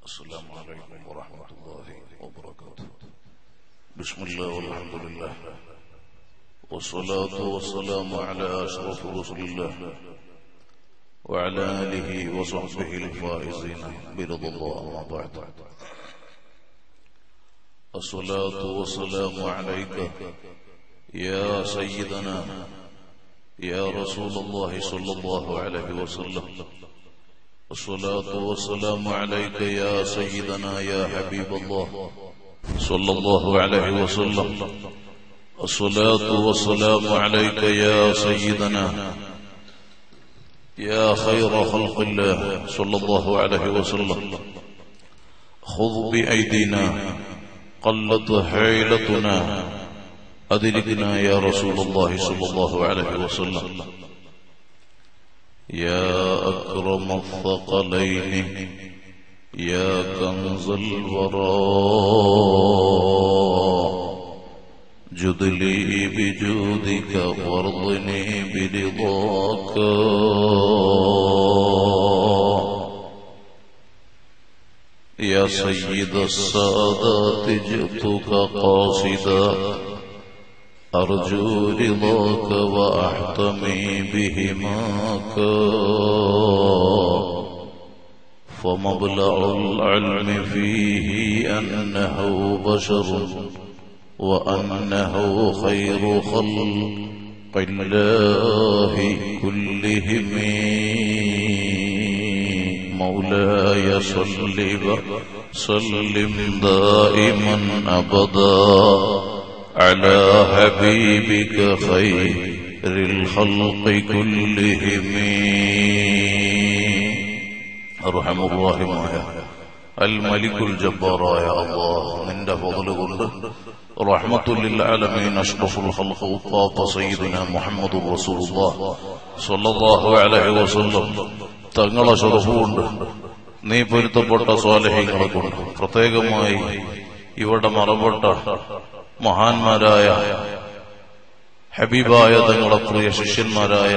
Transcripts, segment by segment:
السلام عليكم ورحمة الله وبركاته بسم الله والحمد لله والصلاة والسلام على أشرف رسول الله وعلى آله وصحبه الفائزين برضا الله أما بعد الصلاة والسلام عليك يا سيدنا يا رسول الله صلى الله عليه وسلم الصلاة والسلام عليك يا سيدنا يا حبيب الله صلى الله عليه وسلم الصلاة والسلام عليك يا سيدنا يا خير خلق الله صلى الله عليه وسلم خذ بأيدينا قلت حيلتنا أدركنا يا رسول الله صلى الله عليه وسلم يا أكرم الثقلين يا كنز الورى جد لي بجودك وارضني برضاك يا سيد السادات جئتك قاصدا أرجو رضاك وأحتمي بهماك فمبلغ العلم فيه أنه بشر وأنه خير خلق الله كلهم مولاي صل وسلم دائما أبدا على حبيبك خير الخلق كلهم أرحم الراحمايا الملك الجبار يا الله من فضل قلت رحمة للعالمين أشرف الخلق وطاق سيدنا محمد رسول الله صلى الله عليه وسلم തങ്ങളെ ഷറഫുണ്ട് നീ പൊരുത്തപ്പെട്ട സ്വാലഹ്യങ്ങളെ കൊണ്ട് പ്രത്യേകമായി ഇവിടെ മറപ്പെട്ട മഹാന്മാരായ ഹബീബായ തങ്ങളെ പ്രിയ ശിഷ്യന്മാരായ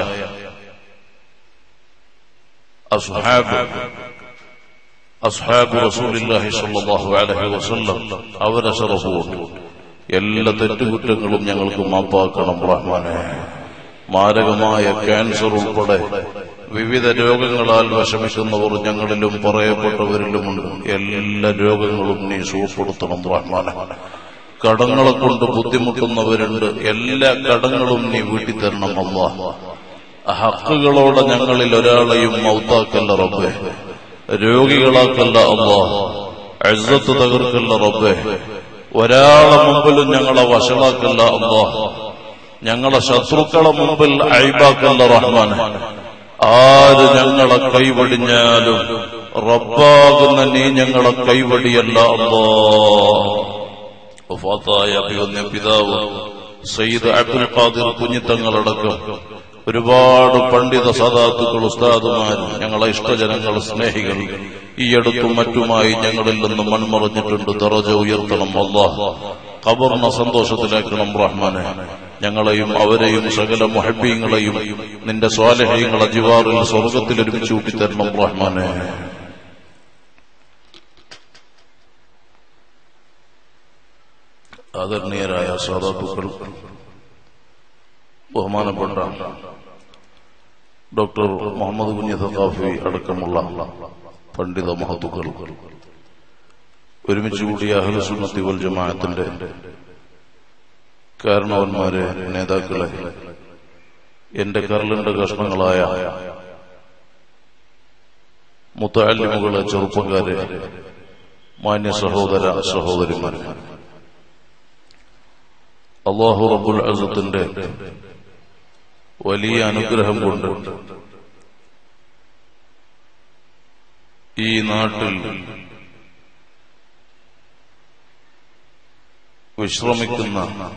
അസ്ഹാബ് അസ്ഹാബ് റസൂലില്ലാഹി സ്വല്ലല്ലാഹു അലൈഹി വസല്ലം അവരെ ശറഫുണ്ട് എല്ലാ തെറ്റുകുറ്റങ്ങളും ഞങ്ങൾക്ക് മാപ്പാക്കണം റഹ്മാനെ മാരകമായ ക്യാൻസർ ഉൾപ്പെടെ വിവിധ രോഗങ്ങളാൽ വിഷമിക്കുന്നവർ ഞങ്ങളിലും പറയപ്പെട്ടവരിലുമുണ്ട് എല്ലാ രോഗങ്ങളും നീ സുഖപ്പെടുത്തണം റഹ്മാനെ കടങ്ങളെ കൊണ്ട് ബുദ്ധിമുട്ടുന്നവരുണ്ട് എല്ലാ കടങ്ങളും നീ വീട്ടി തരണം അമ്മ ഹക്കുകളോടെ ഞങ്ങളിൽ ഒരാളെയും മൗത്താക്കല്ല റബ്ബെ രോഗികളാക്കല്ല അമ്മ അഴുത്ത് തകർക്കല്ല റബ്ബെ ഒരാളെ മുമ്പിലും ഞങ്ങളെ വഷളാക്കല്ല അമ്മ ഞങ്ങളെ ശത്രുക്കളെ മുമ്പിൽ അഴിബാക്കല്ല റഹ്മാൻ ആര് ഞങ്ങളെ കൈവടിഞ്ഞാലും റബ്ബാകുന്ന നീ ഞങ്ങളെ കൈവടിയല്ല അമ്മോ വഫാത്തായ അഭിവന്യ പിതാവ് സയ്യിദ് അബ്ദുൽ ഖാദിർ കുഞ്ഞിത്തങ്ങളടക്കം ഒരുപാട് പണ്ഡിത സദാത്തുക്കൾ ഉസ്താദുമാരും ഞങ്ങളെ ഇഷ്ടജനങ്ങൾ സ്നേഹികൾ ഈ അടുത്തും മറ്റുമായി ഞങ്ങളിൽ നിന്ന് മൺമറഞ്ഞിട്ടുണ്ട് ദറജ ഉയർത്തണം അള്ളാഹ് ഖബറിനെ സന്തോഷത്തിലാക്കണം റഹ്മാനെ ഞങ്ങളെയും അവരെയും സകല മുഹബീങ്ങളെയും നിന്റെ സ്വാലഹ്യങ്ങളെ ജിവാറിൽ സ്വർഗത്തിൽ ഒരുമിച്ച് കൂട്ടിത്തരണം റഹ്മാനെ ആദരണീയരായ സാധാത്തുക്കൾ ബഹുമാനപ്പെട്ട ഡോക്ടർ മുഹമ്മദ് കുഞ്ഞി സഖാഫി അടക്കമുള്ള പണ്ഡിത മഹത്തുക്കൾ ഒരുമിച്ച് കൂടിയ അഹ്ലുസുന്നത്തി വൽ ജമാഅത്തിന്റെ കാരണവന്മാരെ നേതാക്കളെ എന്റെ കരളിന്റെ കഷ്ണങ്ങളായ മുത്താലിമുകളെ ചെറുപ്പക്കാരെ മാന്യ സഹോദര സഹോദരിമാർ അള്ളാഹു റബുൽ അസത്തിന്റെ വലിയ അനുഗ്രഹം കൊണ്ട് ഈ നാട്ടിൽ വിശ്രമിക്കുന്ന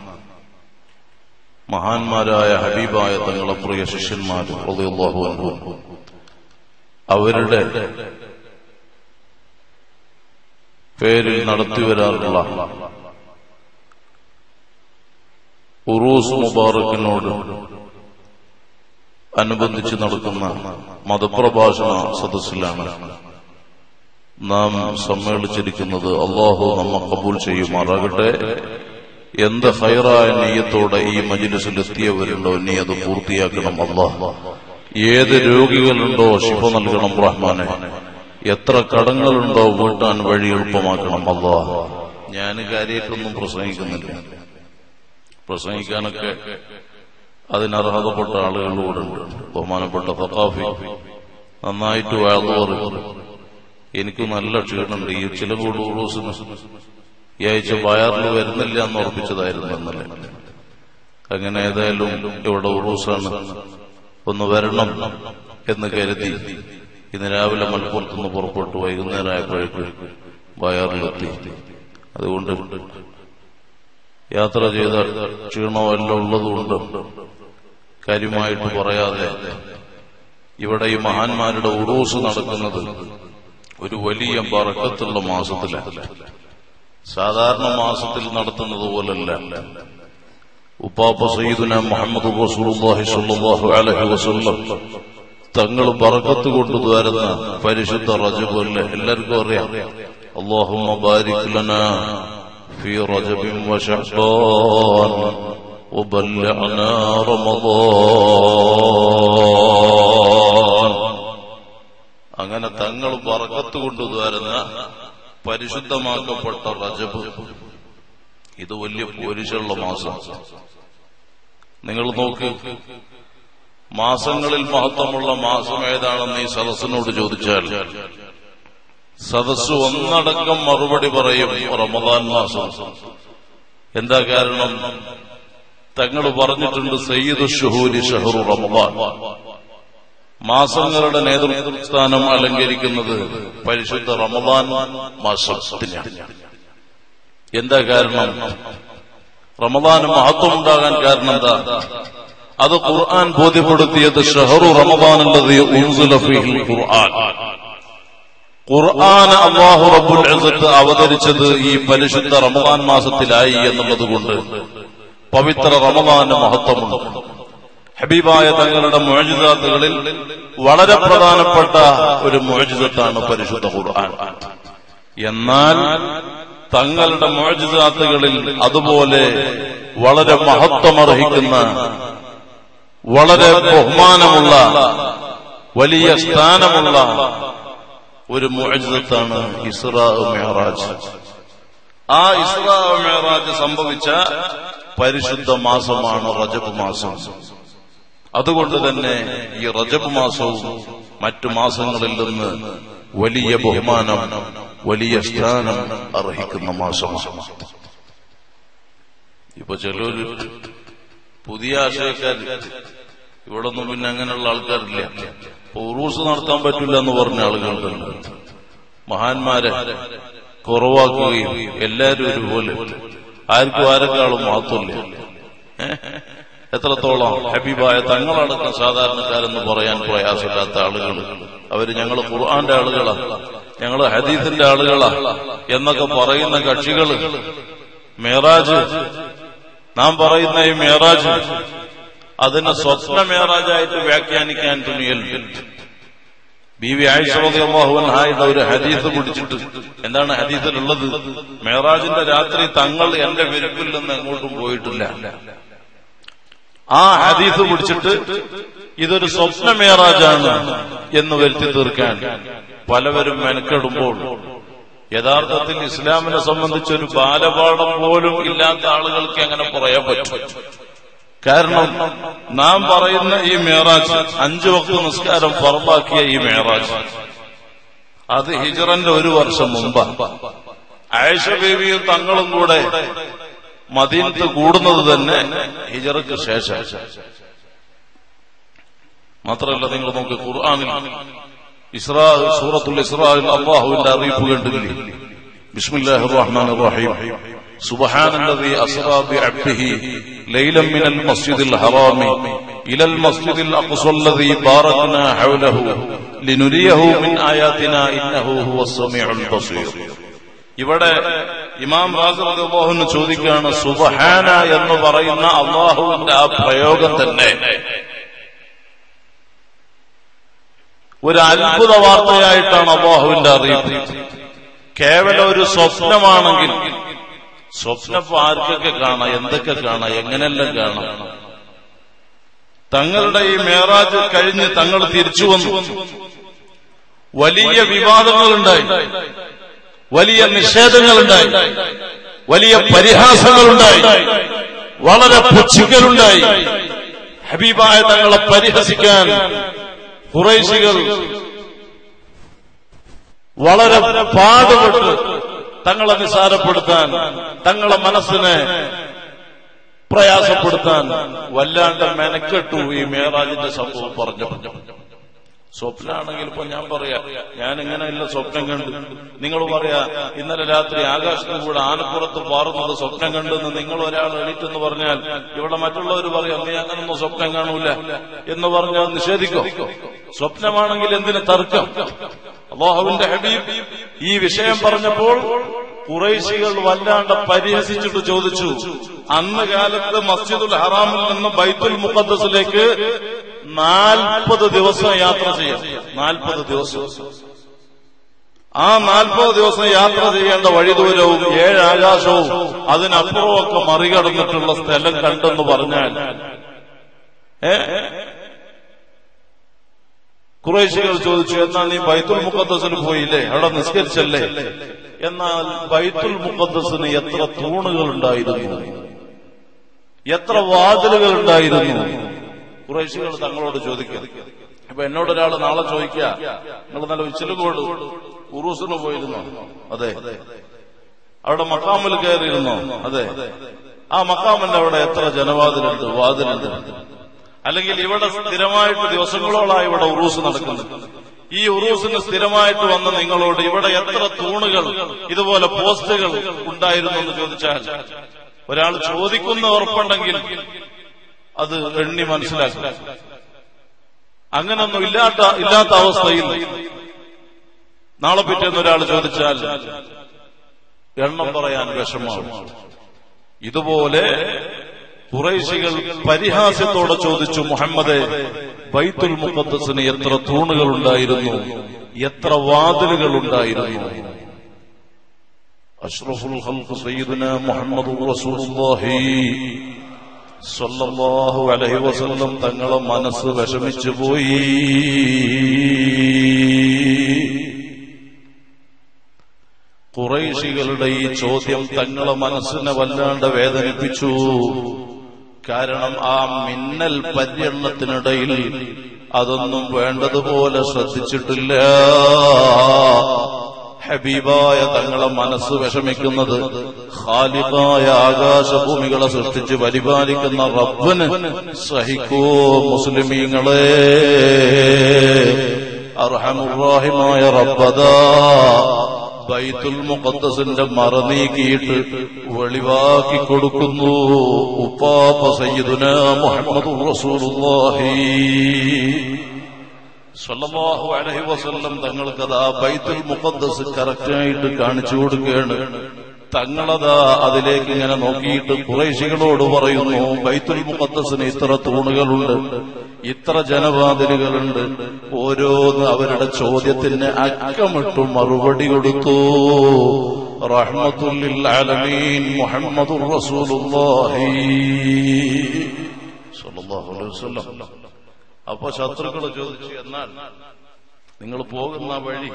മഹാന്മാരായ ഹബീബായ തങ്ങളെ പ്രിയ ശിഷ്യന്മാർ റളിയല്ലാഹു അൻഹു അവരുടെ പേരിൽ നടത്തിവരാറുള്ള ഉറൂസ് മുബാറക്കിനോട് അനുബന്ധിച്ച് നടക്കുന്ന മതപ്രഭാഷണ സദസ്സിലാണ് നാം സമ്മേളിച്ചിരിക്കുന്നത് അള്ളാഹു നമ്മ കബൂൽ ചെയ്യുമാറാകട്ടെ എന്ത് ഹൈറായ നെയ്യത്തോടെ ഈ മജിലിസിൽ എത്തിയവരുണ്ടോ നീ അത് പൂർത്തിയാക്കണം അള്ളാഹ് ഏത് രോഗികളുണ്ടോ ശിഫ നൽകണം റഹ്മാനെ എത്ര കടങ്ങളുണ്ടോ വീട്ടാൻ വഴി എളുപ്പമാക്കണം അള്ളാഹ് ഞാൻ കാര്യമായിട്ടൊന്നും പ്രസംഗിക്കുന്നില്ല പ്രസംഗിക്കാനൊക്കെ അതിനർഹതപ്പെട്ട ആളുകളോട് ബഹുമാനപ്പെട്ട സഖാഫി നന്നായിട്ട് വാഴ്ന്നു പറയും എനിക്ക് നല്ല ക്ഷീണമുണ്ട് ഈ ചില കൂട് ഉറൂസിന് ഈ ആഴ്ച വയറിൽ വരുന്നില്ല എന്ന് ഉറപ്പിച്ചതായിരുന്നു ഇന്നലെ അങ്ങനെ ഏതായാലും ഇവിടെ ഉറൂസാണ് ഒന്ന് വരണം എന്ന് കരുതി ഇന്ന് രാവിലെ മലപ്പുറത്തുനിന്ന് പുറപ്പെട്ടു വൈകുന്നേരം ആയപ്പോഴേക്ക് വയറിലെത്തി അതുകൊണ്ട് യാത്ര ചെയ്ത ക്ഷീണമോ എല്ലാം ഉള്ളതുകൊണ്ട് കാര്യമായിട്ട് പറയാതെ ഇവിടെ ഈ മഹാന്മാരുടെ ഉറൂസ് നടക്കുന്നത് ഒരു വലിയ ബറക്കത്തുള്ള മാസത്തിലാണ് സാധാരണ മാസത്തിൽ നടത്തുന്നത് പോലല്ല ഉപ്പാപ്പ സയ്യിദുന മുഹമ്മദ് റസൂലുള്ളാഹി സ്വല്ലല്ലാഹു അലൈഹി വസല്ലം തങ്ങൾ ബറക്കത്ത് കൊണ്ട് വരുന്ന പരിശുദ്ധ റജബ് അല്ലേ എല്ലാവർക്കും അറിയാം അല്ലാഹുമ്മ ബാരിക് ലനാ في رجب وشعبان وبلغنا رمضان അങ്ങനെ തങ്ങൾ പറക്കത്ത് കൊണ്ടുവരുന്ന പരിശുദ്ധമാക്കപ്പെട്ട റജബ് ഇത് വലിയ പോരിശുള്ള മാസം നിങ്ങൾ നോക്ക് മാസങ്ങളിൽ മഹത്വമുള്ള മാസം ഏതാണെന്ന് ഈ സദസ്സിനോട് ചോദിച്ചാൽ സദസ് ഒന്നടക്കം മറുപടി പറയും റമദാൻ മാസം എന്താ കാരണം തങ്ങൾ പറഞ്ഞിട്ടുണ്ട് സയ്യിദ് ഷുഹൂരി ഷഹറു റമദാൻ മാസങ്ങളുടെ നേതൃസ്ഥാനം അലങ്കരിക്കുന്നത് പരിശുദ്ധ റമദാൻ മാസത്തിനാണ് എന്താ കാരണം റമദാന് മഹത്വം ഉണ്ടാകാൻ കാരണം എന്താ അത് ഖുർആൻ ബോധ്യപ്പെടുത്തിയത് ഷഹറു റമദാൻ ഖുർആൻ ഖുർആൻ അള്ളാഹു റബ്ബുൽ ഇസ്സത്ത് അവതരിച്ചത് ഈ പരിശുദ്ധ റമദാൻ മാസത്തിലായി എന്നുള്ളത് കൊണ്ട് പവിത്ര റമദാന് മഹത്വമുണ്ട് ഹബീബായ തങ്ങളുടെ മുഴജിതാത്തുകളിൽ വളരെ പ്രധാനപ്പെട്ട ഒരു മുഴജിതത്താണ് പരിശുദ്ധ ഖുർആൻ എന്നാൽ തങ്ങളുടെ മുഴജിതാത്തുകളിൽ അതുപോലെ വളരെ മഹത്വമർഹിക്കുന്ന വളരെ ബഹുമാനമുള്ള വലിയ സ്ഥാനമുള്ള ഒരു മുഴജിതത്താണ് ഇസ്രാ മെഹറാജ് ആ ഇസ്രാ മെഹറാജ് സംഭവിച്ച പരിശുദ്ധ മാസമാണ് റജബ് മാസം അതുകൊണ്ട് തന്നെ ഈ റജബ് മാസവും മറ്റു മാസങ്ങളിൽ നിന്ന് വലിയ ബഹുമാനം വലിയ സ്ഥാനം അർഹിക്കുന്ന മാസമാണ് ഇപ്പൊ ചിലര് പുതിയ ആശയക്കാർ ഇവിടെ ഒന്നും പിന്നെ അങ്ങനെയുള്ള ആൾക്കാരില്ല ഇപ്പൊ ഉറൂസ് നടത്താൻ പറ്റില്ല എന്ന് പറഞ്ഞ ആളുകളുണ്ട് മഹാന്മാരെ കുറവാക്കുകയും എല്ലാരും ഒരുപോലെ ആർക്കും ആരെക്കാളും മാത്രമില്ല എത്രത്തോളം ഹബീബായ തങ്ങളടക്കം സാധാരണക്കാരെന്ന് പറയാൻ പ്രയാസമില്ലാത്ത ആളുകൾ അവര് ഞങ്ങൾ ഖുർആന്റെ ആളുകളാ ഞങ്ങൾ ഹദീസിന്റെ ആളുകളാ എന്നൊക്കെ പറയുന്ന കക്ഷികള് മേറാജ് നാം പറയുന്ന ഈ മേറാജ് അതിനെ സ്വപ്ന മേറാജായിട്ട് വ്യാഖ്യാനിക്കാൻ തുണിയലുണ്ട് ബി വി ആയിഷാഹുവിന്റെ ഒരു ഹദീസ് പിടിച്ചിട്ട് എന്താണ് ഹദീസിലുള്ളത് മേറാജിന്റെ രാത്രി തങ്ങൾ എന്റെ വിരുപ്പിൽ നിന്ന് എങ്ങോട്ടും പോയിട്ടില്ല ആ ഹദീസ് പിടിച്ചിട്ട് ഇതൊരു സ്വപ്ന മേറാജാണ് എന്ന് വരുത്തി തീർക്കാൻ പലവരും മെനക്കെടുമ്പോൾ യഥാർത്ഥത്തിൽ ഇസ്ലാമിനെ സംബന്ധിച്ച് ഒരു ബാലപാഠം പോലും ഇല്ലാത്ത ആളുകൾക്ക് അങ്ങനെ പറയാൻ പറ്റും കാരണം നാം പറയുന്ന ഈ മേറാജ് അഞ്ചു വക്ത നിസ്കാരം ഫറലാക്കിയ ഈ മേറാജ് അത് ഹിജറന്റെ ഒരു വർഷം മുമ്പ് ആയിഷ ബേബിയും തങ്ങളും കൂടെ മദീനത്ത് കൂടുന്നത് തന്നെ ഹിജറയ്ക്ക് ശേഷം മാത്രമല്ല നിങ്ങൾ നോക്ക് ഖുർആാനിൽ ഇസ്രാ സൂറത്തുൽ ഇസ്രായിൽ അള്ളാഹുവിന്റെ അറിയിപ്പ് കണ്ടില്ലേ ബിസ്മില്ലാഹിർ റഹ്മാനിർ റഹീം سبحان الذي أسرى بعبده ليلا من المسجد الحرام إلى المسجد الأقصى الذي باركنا حوله لنريه من آياتنا إنه هو السميع البصير ഇവിടെ ഇമാം റാസിന് ചോദിക്കുകയാണ് സുബഹാന എന്ന് പറയുന്ന അള്ളാഹുവിന്റെ ആ പ്രയോഗം തന്നെ ഒരു അത്ഭുത വാർത്തയായിട്ടാണ് അള്ളാഹുവിന്റെ അറിയിപ്പ് കേവലം ഒരു സ്വപ്നമാണെങ്കിൽ സ്വപ്നം ആർക്കൊക്കെ കാണാം എന്തൊക്കെ കാണാം എങ്ങനെയെല്ലാം കാണാം തങ്ങളുടെ ഈ മേറാജ് കഴിഞ്ഞ് തങ്ങൾ തിരിച്ചു വന്നു വലിയ വിവാദങ്ങളുണ്ടായി വലിയ നിഷേധങ്ങളുണ്ടായി വലിയ പരിഹാസങ്ങളുണ്ടായി വളരെ പുച്ഛിക്കലുണ്ടായി ഹബീബായ തങ്ങളെ പരിഹസിക്കാൻ കുറേശികൾ വളരെ പാടുപെട്ട് തങ്ങളെ നിസാരപ്പെടുത്താൻ തങ്ങളെ മനസ്സിനെ പ്രയാസപ്പെടുത്താൻ വല്ലാണ്ട് മെനക്കെട്ടു ഈ മേറാജിന്റെ സംഭവം പറഞ്ഞു സ്വപ്നാണെങ്കിൽ ഇപ്പൊ ഞാൻ പറയാ ഞാൻ ഇങ്ങനെയല്ല സ്വപ്നം കണ്ടു നിങ്ങൾ പറയാ ഇന്നലെ രാത്രി ആകാശത്തിന് കൂടെ ആനപ്പുറത്ത് പാറുന്നത് സ്വപ്നം കണ്ടെന്ന് നിങ്ങൾ ഒരാൾ എണീറ്റെന്ന് പറഞ്ഞാൽ ഇവിടെ മറ്റുള്ളവർ പറയാം നീ അങ്ങനൊന്നും സ്വപ്നം കാണൂല എന്ന് പറഞ്ഞാൽ നിഷേധിക്കോ സ്വപ്നമാണെങ്കിൽ എന്തിന് തർക്കം അള്ളാഹുവിന്റെ ഹബീബ് ഈ വിഷയം പറഞ്ഞപ്പോൾ കുറേശികൾ വല്ലാണ്ട് പരിഹസിച്ചിട്ട് ചോദിച്ചു അന്ന് കാലത്ത് മസ്ജിദുൽ ഹറാമിൽ നിന്ന് ബൈത്തുൽ മുഖദ്സിലേക്ക് നാൽപ്പത് ദിവസം യാത്ര ചെയ്യാം നാൽപ്പത് ദിവസം ആ നാൽപ്പത് ദിവസം യാത്ര ചെയ്യേണ്ട വഴിദൂരവും ഏഴ് ആകാശവും അതിനപ്പുറമൊക്കെ മറികടന്നിട്ടുള്ള സ്ഥലം കണ്ടെന്ന് പറഞ്ഞാൽ ഏ കുറേശികൾ ചോദിച്ചു എന്നാൽ നീ ബൈത്തുൽ മുഖദ്സിന് പോയില്ലേ അവിടെ നിസ്കരിച്ചല്ലേ എന്നാൽ ബൈത്തുൽ മുഖദ്സിന് എത്ര തൂണുകൾ ഉണ്ടായിരുന്നു എത്ര വാതിലുകൾ ഉണ്ടായിരുന്നു കുറേശികൾ തങ്ങളോട് ചോദിക്കുക ഇപ്പൊ എന്നോട് ഒരാൾ നാളെ ചോദിക്കുക നിങ്ങൾ നല്ല ഉച്ചലുകോട് ഉറൂസിന് പോയിരുന്നു അതെ അവിടെ മക്കാമിൽ കയറിയിരുന്നോ അതെ ആ മക്കാമിന്റെ അവിടെ എത്ര ജനവാതിലുണ്ട് വാതിലുണ്ട് അല്ലെങ്കിൽ ഇവിടെ സ്ഥിരമായിട്ട് ദിവസങ്ങളോളായി ഇവിടെ ഉറൂസ് നടക്കുന്നു ഈ ഉറൂസിന് സ്ഥിരമായിട്ട് വന്ന നിങ്ങളോട് ഇവിടെ എത്ര തൂണുകൾ ഇതുപോലെ പോസ്റ്റുകൾ ഉണ്ടായിരുന്നു എന്ന് ചോദിച്ചാൽ ഒരാൾ ചോദിക്കുന്ന ഉറപ്പുണ്ടെങ്കിൽ അത് എണ്ണി മനസ്സിലാക്കുക അങ്ങനൊന്നും ഇല്ലാത്ത ഇല്ലാത്ത അവസ്ഥയിൽ നാളെ പിറ്റേന്ന് ഒരാൾ ചോദിച്ചാൽ എണ്ണം പറയാൻ വിഷമമാണ് ഇതുപോലെ കുറേശികൾ പരിഹാസ്യത്തോടെ ചോദിച്ചു മുഹമ്മദ് ബൈത്തുൽ മുഖദ്സിന് എത്ര തൂണുകൾ ഉണ്ടായിരുന്നു എത്ര വാതിലുകൾ ഉണ്ടായിരുന്നു അഷ്റഫുൽ ഖൽഖ് സയ്യിദുന മുഹമ്മദ് റസൂലുള്ളാഹി സല്ലല്ലാഹു അലൈഹി വസല്ലം തങ്ങളെ മനസ്സ് വിഷമിച്ചു പോയി കുറേശികളുടെ ഈ ചോദ്യം തങ്ങളെ മനസ്സിനെ വല്ലാണ്ട് വേദനിപ്പിച്ചു കാരണം ആ മിന്നൽ പര്യടനത്തിനിടയിൽ അതൊന്നും വേണ്ടതുപോലെ ശ്രദ്ധിച്ചിട്ടില്ല ഹബീബായ തങ്ങളെ മനസ്സ് വിഷമിക്കുന്നത് ഖാലിബായ ആകാശഭൂമികളെ സൃഷ്ടിച്ച് പരിപാലിക്കുന്ന റബ്ബന് സഹിക്കോ മുസ്ലിമീങ്ങളെ അർഹമുറാഹിമായ റബ്ബദാ ബൈത്തുൽ മുഖദ്ദസിന്റെ മറ നീക്കിയിട്ട് വെളിവാക്കി കൊടുക്കുന്നു ഉപ്പാപ്പ സയ്യിദുന മുഹമ്മദ് റസൂലുള്ളാഹി സല്ലല്ലാഹു അലൈഹി വസല്ലം തങ്ങൾക്കതാ ബൈത്തുൽ മുഖദ്ദസ് കറക്റ്റായിട്ട് കാണിച്ചു കൊടുക്കുകയാണ് തങ്ങളതാ അതിലേക്ക് ഇങ്ങനെ നോക്കിയിട്ട് കുറേശികളോട് പറയുന്നു ബൈത്തുൽ മുഖദ്ദസിന് ഇത്ര തൂണുകളുണ്ട് ഇത്ര ജനവാതിലുകളുണ്ട് ഓരോന്ന് അവരുടെ ചോദ്യത്തിന് അക്കമിട്ടു മറുപടി കൊടുത്തു റഹ്മത്തുല്ലിൽ ആലമീൻ മുഹമ്മദുർ റസൂലുള്ളാഹി സ്വല്ലല്ലാഹു അലൈഹി വസല്ലം അപ്പൊ ശത്രുക്കൾ ചോദിച്ചു എന്നാൽ നിങ്ങൾ പോകുന്ന വഴി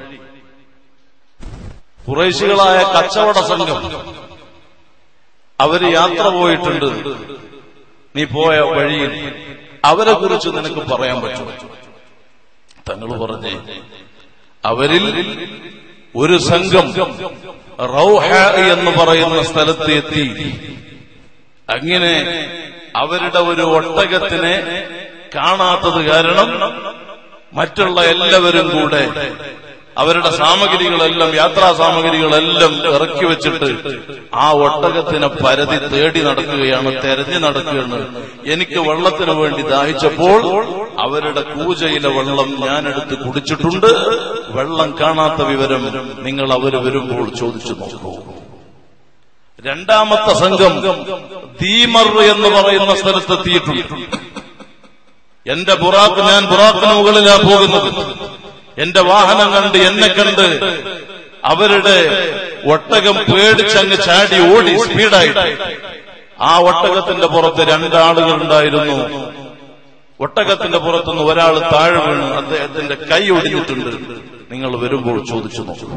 കുറേശികളായ കച്ചവട സംഘം അവര് യാത്ര പോയിട്ടുണ്ട് നീ പോയ വഴിയിൽ അവരെ കുറിച്ച് നിനക്ക് പറയാൻ പറ്റും തങ്ങൾ പറഞ്ഞേ അവരിൽ ഒരു സംഘം റൗഹ എന്ന് പറയുന്ന സ്ഥലത്ത് എത്തി അങ്ങനെ അവരുടെ ഒരു ഒട്ടകത്തിനെ കാണാത്തത് കാരണം മറ്റുള്ള എല്ലാവരും കൂടെ അവരുടെ സാമഗ്രികളെല്ലാം യാത്രാ സാമഗ്രികളെല്ലാം ഇറക്കി വെച്ചിട്ട് ആ ഒട്ടകത്തിനെ പരതി തേടി നടക്കുകയാണ് തെരഞ്ഞു നടക്കുകയാണ് എനിക്ക് വെള്ളത്തിന് വേണ്ടി ദാഹിച്ചപ്പോൾ അവരുടെ കൂജയിലെ വെള്ളം ഞാനെടുത്ത് കുടിച്ചിട്ടുണ്ട് വെള്ളം കാണാത്ത വിവരം നിങ്ങൾ അവര് വരുമ്പോൾ ചോദിച്ചു നോക്കൂ രണ്ടാമത്തെ സംഘം ദീമർ എന്ന് പറയുന്ന സ്ഥലത്തെത്തിയിട്ടുണ്ട് എന്റെ ബുറാക്ക് ഞാൻ ബുറാക്കിന് മുകളിലാ പോകുന്നത് എന്റെ വാഹനം കണ്ട് എന്നെ കണ്ട് അവരുടെ ഒട്ടകം പേടിച്ചങ്ങ് ചാടി ഓടി സ്പീഡായിട്ട് ആ ഒട്ടകത്തിന്റെ പുറത്ത് രണ്ടാളുകൾ ഉണ്ടായിരുന്നു ഒട്ടകത്തിന്റെ പുറത്തുനിന്ന് ഒരാൾ താഴെ വീണ് അദ്ദേഹത്തിന്റെ കൈ ഒടിഞ്ഞിട്ടുണ്ട് നിങ്ങൾ വരുമ്പോൾ ചോദിച്ചു നോക്കൂ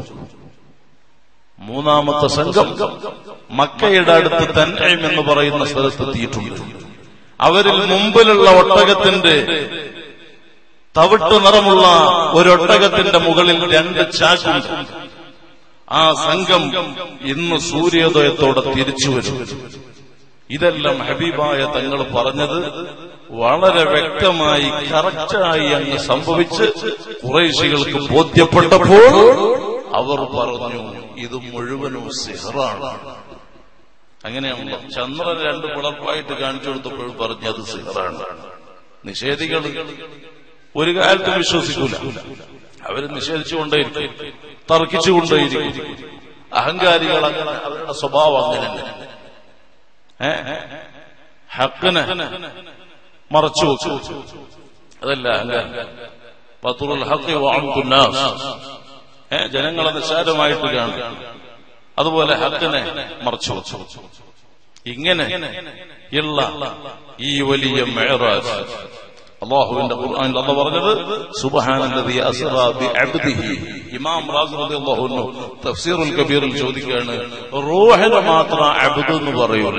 മൂന്നാമത്തെ സംഘം മക്കയുടെ അടുത്ത് തൻഐം എന്ന് പറയുന്ന സ്ഥലത്തെത്തിയിട്ടുണ്ട് അവരിൽ മുമ്പിലുള്ള ഒട്ടകത്തിന്റെ തവിട്ട് നിറമുള്ള ഒരു ഒട്ടകത്തിന്റെ മുകളിൽ രണ്ട് ചാക്കുണ്ട് ആ സംഘം ഇന്ന് സൂര്യോദയത്തോടെ തിരിച്ചു വരും ഇതെല്ലാം ഹബീബായ തങ്ങൾ പറഞ്ഞത് വളരെ വ്യക്തമായി കറക്റ്റായി അങ്ങ് സംഭവിച്ച് കുറേശികൾക്ക് ബോധ്യപ്പെട്ടപ്പോൾ അവർ പറഞ്ഞു ഇത് മുഴുവനും സിഹറാണ് അങ്ങനെയാണല്ലോ ചന്ദ്രൻ രണ്ട് പിളർപ്പായിട്ട് കാണിച്ചു കൊടുത്തപ്പോഴും പറഞ്ഞു അത് സിഹറാണ് നിഷേധികൾ ഒരു കാലത്തും വിശ്വസിക്കൂല അവര് നിഷേധിച്ചുകൊണ്ടേയിരിക്കും തർക്കിച്ചുകൊണ്ടേയിരിക്കും അഹങ്കാരികൾ അങ്ങനെ അവരുടെ സ്വഭാവം അങ്ങനെ തന്നെ ഏ ഹക്കിന് മറച്ചു വെക്കും അതല്ല അഹങ്കാരം പത്തുറുൽ ഹക്കി വാമുന്നാസ് ഏ ജനങ്ങളെ നിസ്സാരമായിട്ട് കാണും അതുപോലെ ഹക്കിനെ മറച്ചു വെച്ചു ഇങ്ങനെ ഉള്ള ഈ വലിയ മേറാജ് അള്ളാഹുവിന്റെ ഖുർആനിൽ അല്ല പറഞ്ഞത് സുബ്ഹാനല്ലദീ അസ്റാ ബിഅബ്ദിഹി ഇമാം റാസി റളിയല്ലാഹു അൻഹു തഫ്സീറുൽ കബീറിൽ ചോദിക്കുകയാണ് റൂഹിനെ മാത്രം അബ്ദു എന്ന് പറയൂല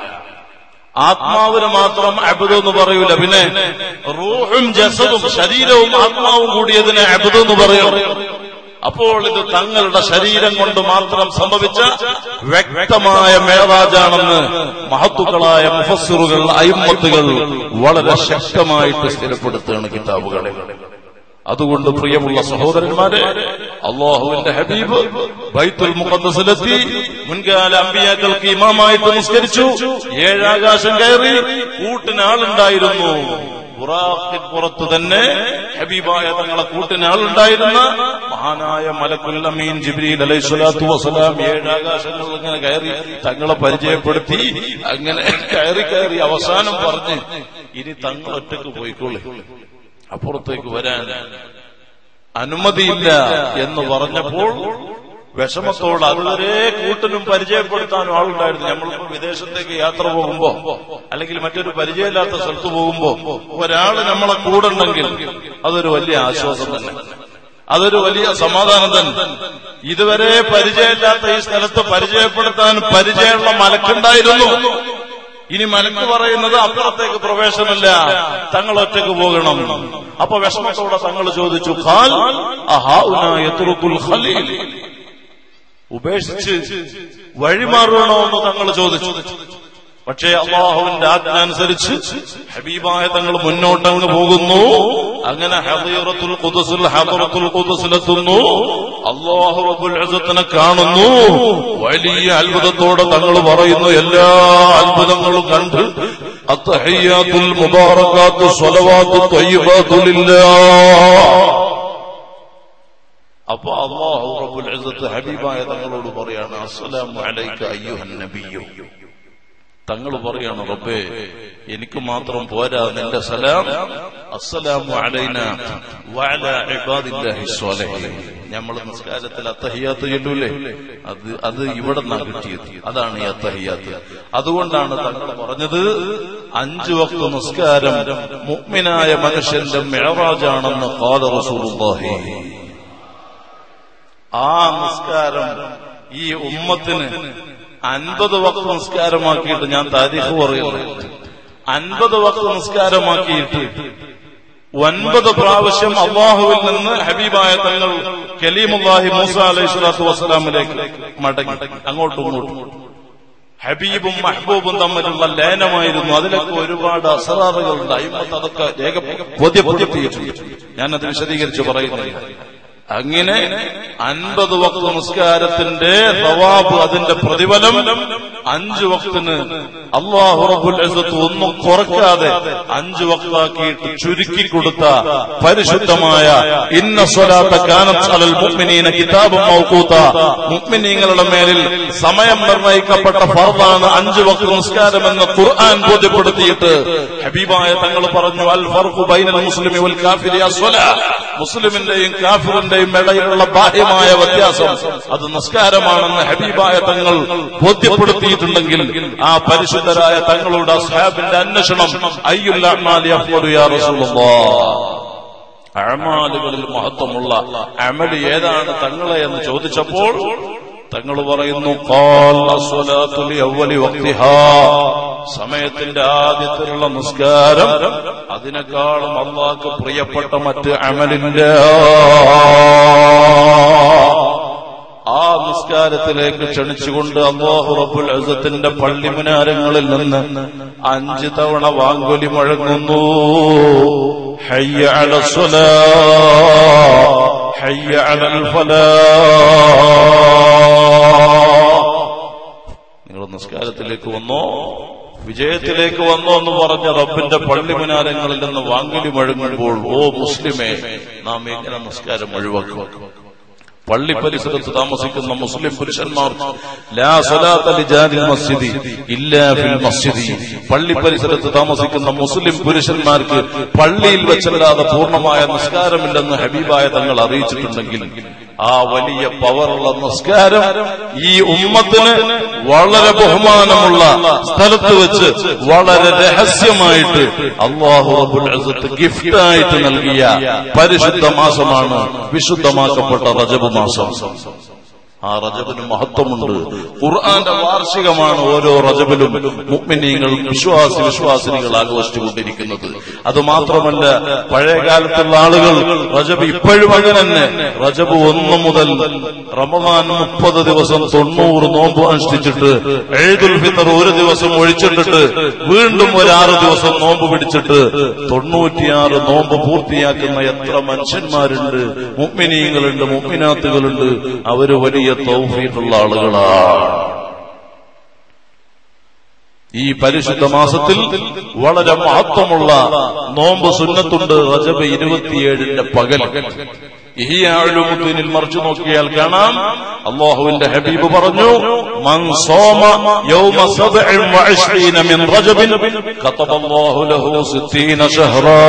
ആത്മാവിന് മാത്രം അബുദ് എന്ന് പറയൂല പിന്നെ റൂഹും ജസദും ശരീരവും ആത്മാവും കൂടിയതിനെ അബുദ് എന്ന് പറയും അപ്പോൾ ഇത് തങ്ങളുടെ ശരീരം കൊണ്ട് മാത്രം സംഭവിച്ച വ്യക്തമായ മേറാജാണെന്ന് മഹത്തുക്കളായ മുഫസ്സിറുകൾ അയിമത്തുകൾ വളരെ ശക്തമായിട്ട് സ്ഥിരപ്പെടുത്തുകയാണ് കിതാബുകളെ അതുകൊണ്ട് പ്രിയമുള്ള സഹോദരന്മാരെ അള്ളാഹുവിന്റെ ഹബീബ് ബൈത്തുൽ മുഖദ്സിലെത്തി മുൻകാല അമ്പിയാക്കൾക്ക് ഇമാമായിട്ട് നിസ്കരിച്ചു ഏഴാകാശം കയറി കൂട്ടിന് ആളുണ്ടായിരുന്നു ബുറാഖിൻ പുറത്ത് തന്നെ ഹബീബായ തങ്ങളെ കൂട്ടിന് ആളുണ്ടായിരുന്ന മഹാനായ മലക്കുൽ അമീൻ ജിബ്രീൽ അലൈഹി സ്വലാത്തു വസ്സലാം ഏഴാകാശങ്ങൾ ഇങ്ങനെ കയറി തങ്ങളെ പരിചയപ്പെടുത്തി അങ്ങനെ കയറി കയറി അവസാനം പറഞ്ഞ് ഇനി തങ്ങൾ ഒറ്റക്ക് പോയിക്കോളെ അപ്പുറത്തേക്ക് വരാൻ അനുമതിയില്ല എന്ന് പറഞ്ഞപ്പോൾ വിഷമത്തോട് അതുവരെ കൂട്ടിനും പരിചയപ്പെടുത്താനും ആളുണ്ടായിരുന്നു നമ്മളിപ്പോ വിദേശത്തേക്ക് യാത്ര പോകുമ്പോ അല്ലെങ്കിൽ മറ്റൊരു പരിചയമില്ലാത്ത സ്ഥലത്ത് പോകുമ്പോ ഒരാള് നമ്മളെ കൂടുണ്ടെങ്കിൽ അതൊരു വലിയ ആശ്വാസം തന്നെ അതൊരു വലിയ സമാധാനം തന്നെ ഇതുവരെ പരിചയമില്ലാത്ത ഈ സ്ഥലത്ത് പരിചയപ്പെടുത്താൻ പരിചയമുള്ള മലക്കുണ്ടായിരുന്നു ഇനി മലക്ക് പറയുന്നത് അപ്പുറത്തേക്ക് പ്രവേശനമില്ല തങ്ങൾ ഒറ്റക്ക് പോകണം അപ്പൊ വിഷമത്തോടെ തങ്ങൾ ചോദിച്ചു ഖാൽ അഹാഉനാ യത്റുക്കുൽ ഖലീൽ ഉപേക്ഷിച്ച് വഴിമാറണോ എന്ന് തങ്ങൾ ചോദിച്ചു പക്ഷേ അള്ളാഹുവിന്റെ ആജ്ഞ അനുസരിച്ച് ഹബീബായ തങ്ങൾ മുന്നോട്ടങ്ങ് പോകുന്നു അങ്ങനെ ഹദീറത്തുൽ ഖുദസിൽ ഹദറത്തുൽ ഖുദസിലെത്തുന്നു അള്ളാഹു റബ്ബുൽ ഇസ്സത്തിനെ കാണുന്നു വലിയ അത്ഭുതത്തോടെ തങ്ങൾ പറയുന്നു എല്ലാ അത്ഭുതങ്ങളും കണ്ട് അത്തഹയ്യാത്തുൽ മുബാറകാത്തു സ്വലവാത്തു ത്വയ്യിബാത്തു ലില്ലാഹ് അപ്പൊ അള്ളാഹു റബ്ബുൽ ഇസ്സത്ത് ഹബീബായ തങ്ങളോട് പറയാണ് അസ്സലാമു അലൈക അയ്യുഹൻ നബിയ്യു തങ്ങൾ പറയാണ് റബ്ബേ എനിക്ക് മാത്രം പോരാ നിന്റെ സലാം അസ്സലാമു അലൈന വഅല ഇബാദില്ലാഹി സ്വാലിഹീൻ നമ്മൾ നിസ്കാരത്തിൽ അത്തഹിയാത്ത് ചൊല്ലൂലേ അത് അത് ഇവിടെ നിന്നാണ് കിട്ടിയത് അതാണ് ഈ അത്തഹിയാത്ത് അതുകൊണ്ടാണ് തങ്ങൾ പറഞ്ഞത് അഞ്ചു വക്ത നിസ്കാരം മുഅ്മിനായ മനുഷ്യന്റെ മെഹറാജാണെന്ന് ഖാല റസൂലുള്ളാഹി ആ നിസ്കാരം ഈ ഉമ്മത്തിന് അൻപത് വക്ത നിസ്കാരമാക്കിയിട്ട് ഞാൻ താരീഖ് പറയുന്നത് അൻപത് വക്ത നിസ്കാരമാക്കിയിട്ട് ഒൻപത് പ്രാവശ്യം അള്ളാഹുവിൽ നിന്ന് ഹബീബായ തങ്ങൾ കലീമുല്ലാഹി മൂസ അലൈഹി സ്വലാത്തു വസ്സലാമിലേക്ക് മടങ്ങി അങ്ങോട്ടും ഇങ്ങോട്ടും ഹബീബും മഹബൂബും തമ്മിലുള്ള ലയനമായിരുന്നു അതിലൊക്കെ ഒരുപാട് അസറാറുകളുണ്ട് അയിമത്ത് അതൊക്കെ രേഖ ബോധ്യപ്പെടുത്തിയിട്ടുണ്ട് ഞാനത് വിശദീകരിച്ച് പറയുന്നില്ല അങ്ങനെ അൻപത് വക്ത നമസ്കാരത്തിന്റെ സവാബ് അതിന്റെ പ്രതിഫലം അഞ്ചു വക്തിന് അള്ളാഹു റബ്ബുൽ ഇസ്സത്ത് ഒന്നും കുറക്കാതെ അഞ്ചു വക്താക്കിയിട്ട് ചുരുക്കി കൊടുത്ത പരിശുദ്ധമായ ഇന്ന സ്വലാത്ത കാനത്ത് അലൽ മുഅ്മിനീന കിതാബും മൗഖൂത മുഅ്മിനീങ്ങളുടെ മേലിൽ സമയം നിർണയിക്കപ്പെട്ട ഫർദാണ് അഞ്ചു വക്ത നമസ്കാരം എന്ന് ഖുർആൻ ബോധ്യപ്പെടുത്തിയിട്ട് ഹബീബായ തങ്ങൾ പറഞ്ഞു അൽ ഫർഖു ബൈനൽ മുസ്ലിമി വൽ കാഫിരി അസ്വലാ മുസ്ലിമിന്റെയും കാഫിറിന്റെയും ഇടയിലുള്ള ബാഹ്യമായ വ്യത്യാസം അത് നിസ്കാരമാണെന്ന് ഹബീബായ തങ്ങൾ ബോധ്യപ്പെടുത്തിയിട്ടുണ്ടെങ്കിൽ ആ പരിശുദ്ധരായ തങ്ങളുടെ അസ്ഹാബിന്റെ അന്വേഷണം അയ്യുൽ അഅ്മാലി അഫ്ളു യാ റസൂലുള്ളാഹ് അമാലുകളിൽ മഹത്വമുള്ള അമല് ഏതാണ് തങ്ങളെ എന്ന് ചോദിച്ചപ്പോൾ തങ്ങൾ പറയുന്നു "ഖാൽ അസ്സലാത്തു ലിഅവ്വലി വഖ്തിഹാ." സമയത്തിന്റെ ആദ്യത്തിലുള്ള നിസ്കാരം അതിനേക്കാളും അള്ളാഹ്ക്ക് പ്രിയപ്പെട്ട മറ്റ് അമലിന്റെ ആ നിസ്കാരത്തിലേക്ക് ക്ഷണിച്ചുകൊണ്ട് അള്ളാഹു റബ്ബുൽ അസത്തിന്റെ പള്ളി മുനാരങ്ങളിൽ നിന്ന് അഞ്ച് തവണ വാങ്കൊലി മുഴങ്ങുന്നു ഹയ്യ അലസ്വലാ ഹയ്യ അലൽ ഫലാ നിങ്ങൾ നിസ്കാരത്തിലേക്ക് വന്നോ വിജയത്തിലേക്ക് വന്നോ എന്ന് പറഞ്ഞ റബ്ബിന്റെ പള്ളി മുനാരങ്ങളിൽ നിന്ന് വാങ്ങലി മുഴങ്ങുമ്പോൾ ഓ മുസ്ലിമേ നാം എങ്ങനെ നിസ്കാരം ഒഴിവാക്കും പള്ളി പരിസരത്ത് താമസിക്കുന്ന മുസ്ലിം പുരുഷന്മാർ ലാ സലാത്ത ലിജാലിൽ മസ്ജിദി ഇല്ലാ ഫിൽ മസ്ജിദി പള്ളി പരിസരത്ത് താമസിക്കുന്ന മുസ്ലിം പുരുഷന്മാർക്ക് പള്ളിയിൽ വെച്ചല്ലാതെ പൂർണ്ണമായ നിസ്കാരമില്ലെന്ന് ഹബീബായ തങ്ങൾ അറിയിച്ചിട്ടുണ്ടെങ്കിൽ ആ വലിയ പവറുള്ള നിസ്കാരം ഈ ഉമ്മത്തിന് വളരെ ബഹുമാനമുള്ള സ്ഥലത്ത് വെച്ച് വളരെ രഹസ്യമായിട്ട് അള്ളാഹു റബ്ബുൽ ഇസ്സത്ത് ഗിഫ്റ്റായിട്ട് നൽകിയ പരിശുദ്ധ മാസമാണ് വിശുദ്ധമാക്കപ്പെട്ട റജബ് മാസം ആ റജബിന് മഹത്വമുണ്ട് ഖുർആന്റെ വാർഷികമാണ് ഓരോ റജബിലും മുഅ്മിനീങ്ങൾ വിശ്വാസി വിശ്വാസിനികൾ ആഘോഷിച്ചുകൊണ്ടിരിക്കുന്നത് അത് മാത്രമല്ല പഴയ കാലത്തുള്ള ആളുകൾ റജബ് ഇപ്പോഴും അങ്ങനെ തന്നെ റജബ് ഒന്ന് മുതൽ റമദാൻ മുപ്പത് ദിവസം തൊണ്ണൂറ് നോമ്പ് അനുഷ്ഠിച്ചിട്ട് എഴുതുൽ ഫിത്തർ ഒരു ദിവസം ഒഴിച്ചിട്ടിട്ട് വീണ്ടും ഒരു ആറ് ദിവസം നോമ്പ് പിടിച്ചിട്ട് തൊണ്ണൂറ്റിയാറ് നോമ്പ് പൂർത്തിയാക്കുന്ന എത്ര മനുഷ്യന്മാരുണ്ട് മുഅ്മിനീങ്ങളുണ്ട് മുഅ്മിനാത്തുകളുണ്ട് അവര് വലിയ തൗഫീഖുള്ള ആളുകളാണ് ഈ പരിശുദ്ധ മാസത്തിൽ വളരെ മഹത്വമുള്ള നോമ്പ് സുന്നത്തുണ്ട് റജബ് ഇരുപത്തിയേഴിന്റെ പകൽ ഇഹിയാഴുമുദ്ദീനിൽ മറിച്ചു നോക്കിയാൽ കാണാം അള്ളാഹുവിന്റെ ഹബീബ് പറഞ്ഞു മൻ സോമ യൗമ സബ്ഇൻ വഇശ്രീന മിൻ റജബിൻ കതബല്ലാഹു ലഹു സിത്തീന ഷഹ്റാ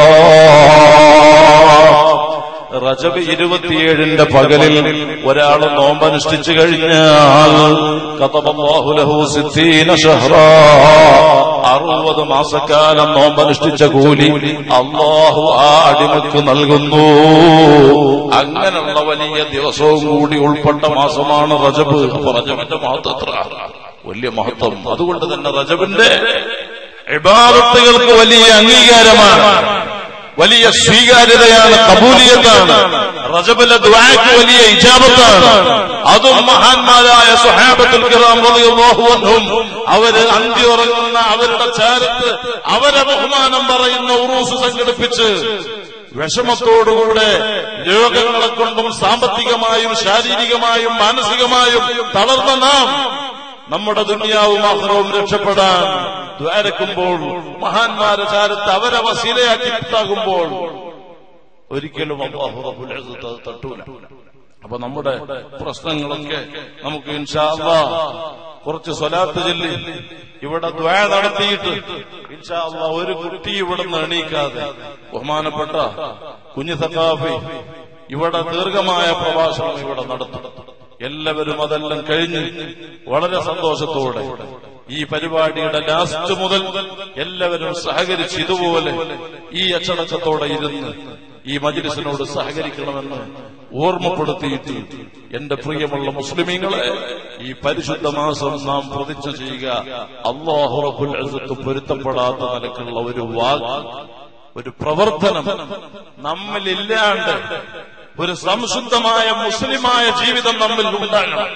റജബ് ഇരുപത്തിയേഴിന്റെ പകലിൽ ഒരാൾ നോമ്പനുഷ്ഠിച്ചു കഴിഞ്ഞാൽ കതബല്ലാഹു ലഹു സിത്തീന ഷഹ്റാ അറുപത് മാസക്കാലം നോമ്പനുഷ്ഠിച്ച കൂലി അള്ളാഹു ആ അടിമക്ക് നൽകുന്നു അങ്ങനെയുള്ള വലിയ ദിവസവും കൂടി ഉൾപ്പെട്ട മാസമാണ് റജബ് അപ്പൊ റജബിന്റെ മഹത്വം എത്ര വലിയ മഹത്വം അതുകൊണ്ട് തന്നെ റജബിന്റെ ഇബാദത്തുകൾക്ക് വലിയ അംഗീകാരമാണ് വലിയ സ്വീകാര്യതയാണ് കബൂലിയത്താണ് റജബിലെ ദ്വാക്ക് വലിയ ഇജാബത്താണ് അതും മഹാന്മാരായ സുഹാബത്തുൽ കിറാം റളിയല്ലാഹു അൻഹും അവര് അന്തി ഉറങ്ങുന്ന അവരുടെ ചാരത്ത് അവരെ ബഹുമാനം പറയുന്ന ഉറൂസ് സംഘടിപ്പിച്ച് വിഷമത്തോടുകൂടെ രോഗങ്ങളെ കൊണ്ടും സാമ്പത്തികമായും ശാരീരികമായും മാനസികമായും തളർന്ന നാം നമ്മുടെ ദുനിയാവും ആഹ്റവും രക്ഷപ്പെടാൻ ദ്വാരക്കുമ്പോൾ മഹാന്മാരെ ചാരത്ത് അവരെ വസീലയാക്കിയിട്ടാകുമ്പോൾ ഒരിക്കലും അല്ലാഹു റബ്ബുൽ ഇസ്സത്ത് അത് തട്ടൂല അപ്പൊ നമ്മുടെ പ്രശ്നങ്ങളൊക്കെ നമുക്ക് ഇൻഷാ അല്ലാഹ് കുറച്ച് സ്വലാത്ത് ചൊല്ലി ഇവിടെ ദ്വാ നടത്തിയിട്ട് ഇൻഷാ അല്ലാഹ് ഒരു കുട്ടി ഇവിടെ നിന്ന് എണീക്കാതെ ബഹുമാനപ്പെട്ട കുഞ്ഞു സഖാഫി ഇവിടെ ദീർഘമായ പ്രഭാഷണം ഇവിടെ നടത്തും എല്ലാവരും അതെല്ലാം കഴിഞ്ഞ് വളരെ സന്തോഷത്തോടെ ഈ പരിപാടിയുടെ ലാസ്റ്റ് മുതൽ എല്ലാവരും സഹകരിച്ച് ഇതുപോലെ ഈ അച്ചടക്കത്തോടെ ഇരുന്ന് ഈ മജ്ലിസിനോട് സഹകരിക്കണമെന്ന് ഓർമ്മപ്പെടുത്തിയിട്ട് എന്റെ പ്രിയമുള്ള മുസ്ലിമീങ്ങളെ ഈ പരിശുദ്ധ മാസം നാം പ്രതിജ്ഞ ചെയ്യുക അള്ളാഹു റബ്ബുൽ ഇസ്സത്ത് പൊരുത്തപ്പെടാത്ത നിലക്കുള്ള ഒരു വാക്ക് ഒരു പ്രവർത്തനം നമ്മളില്ലാണ്ട് ഒരു സംശുദ്ധമായ മുസ്ലിമായ ജീവിതം നമ്മിൽ ഉണ്ടാകണം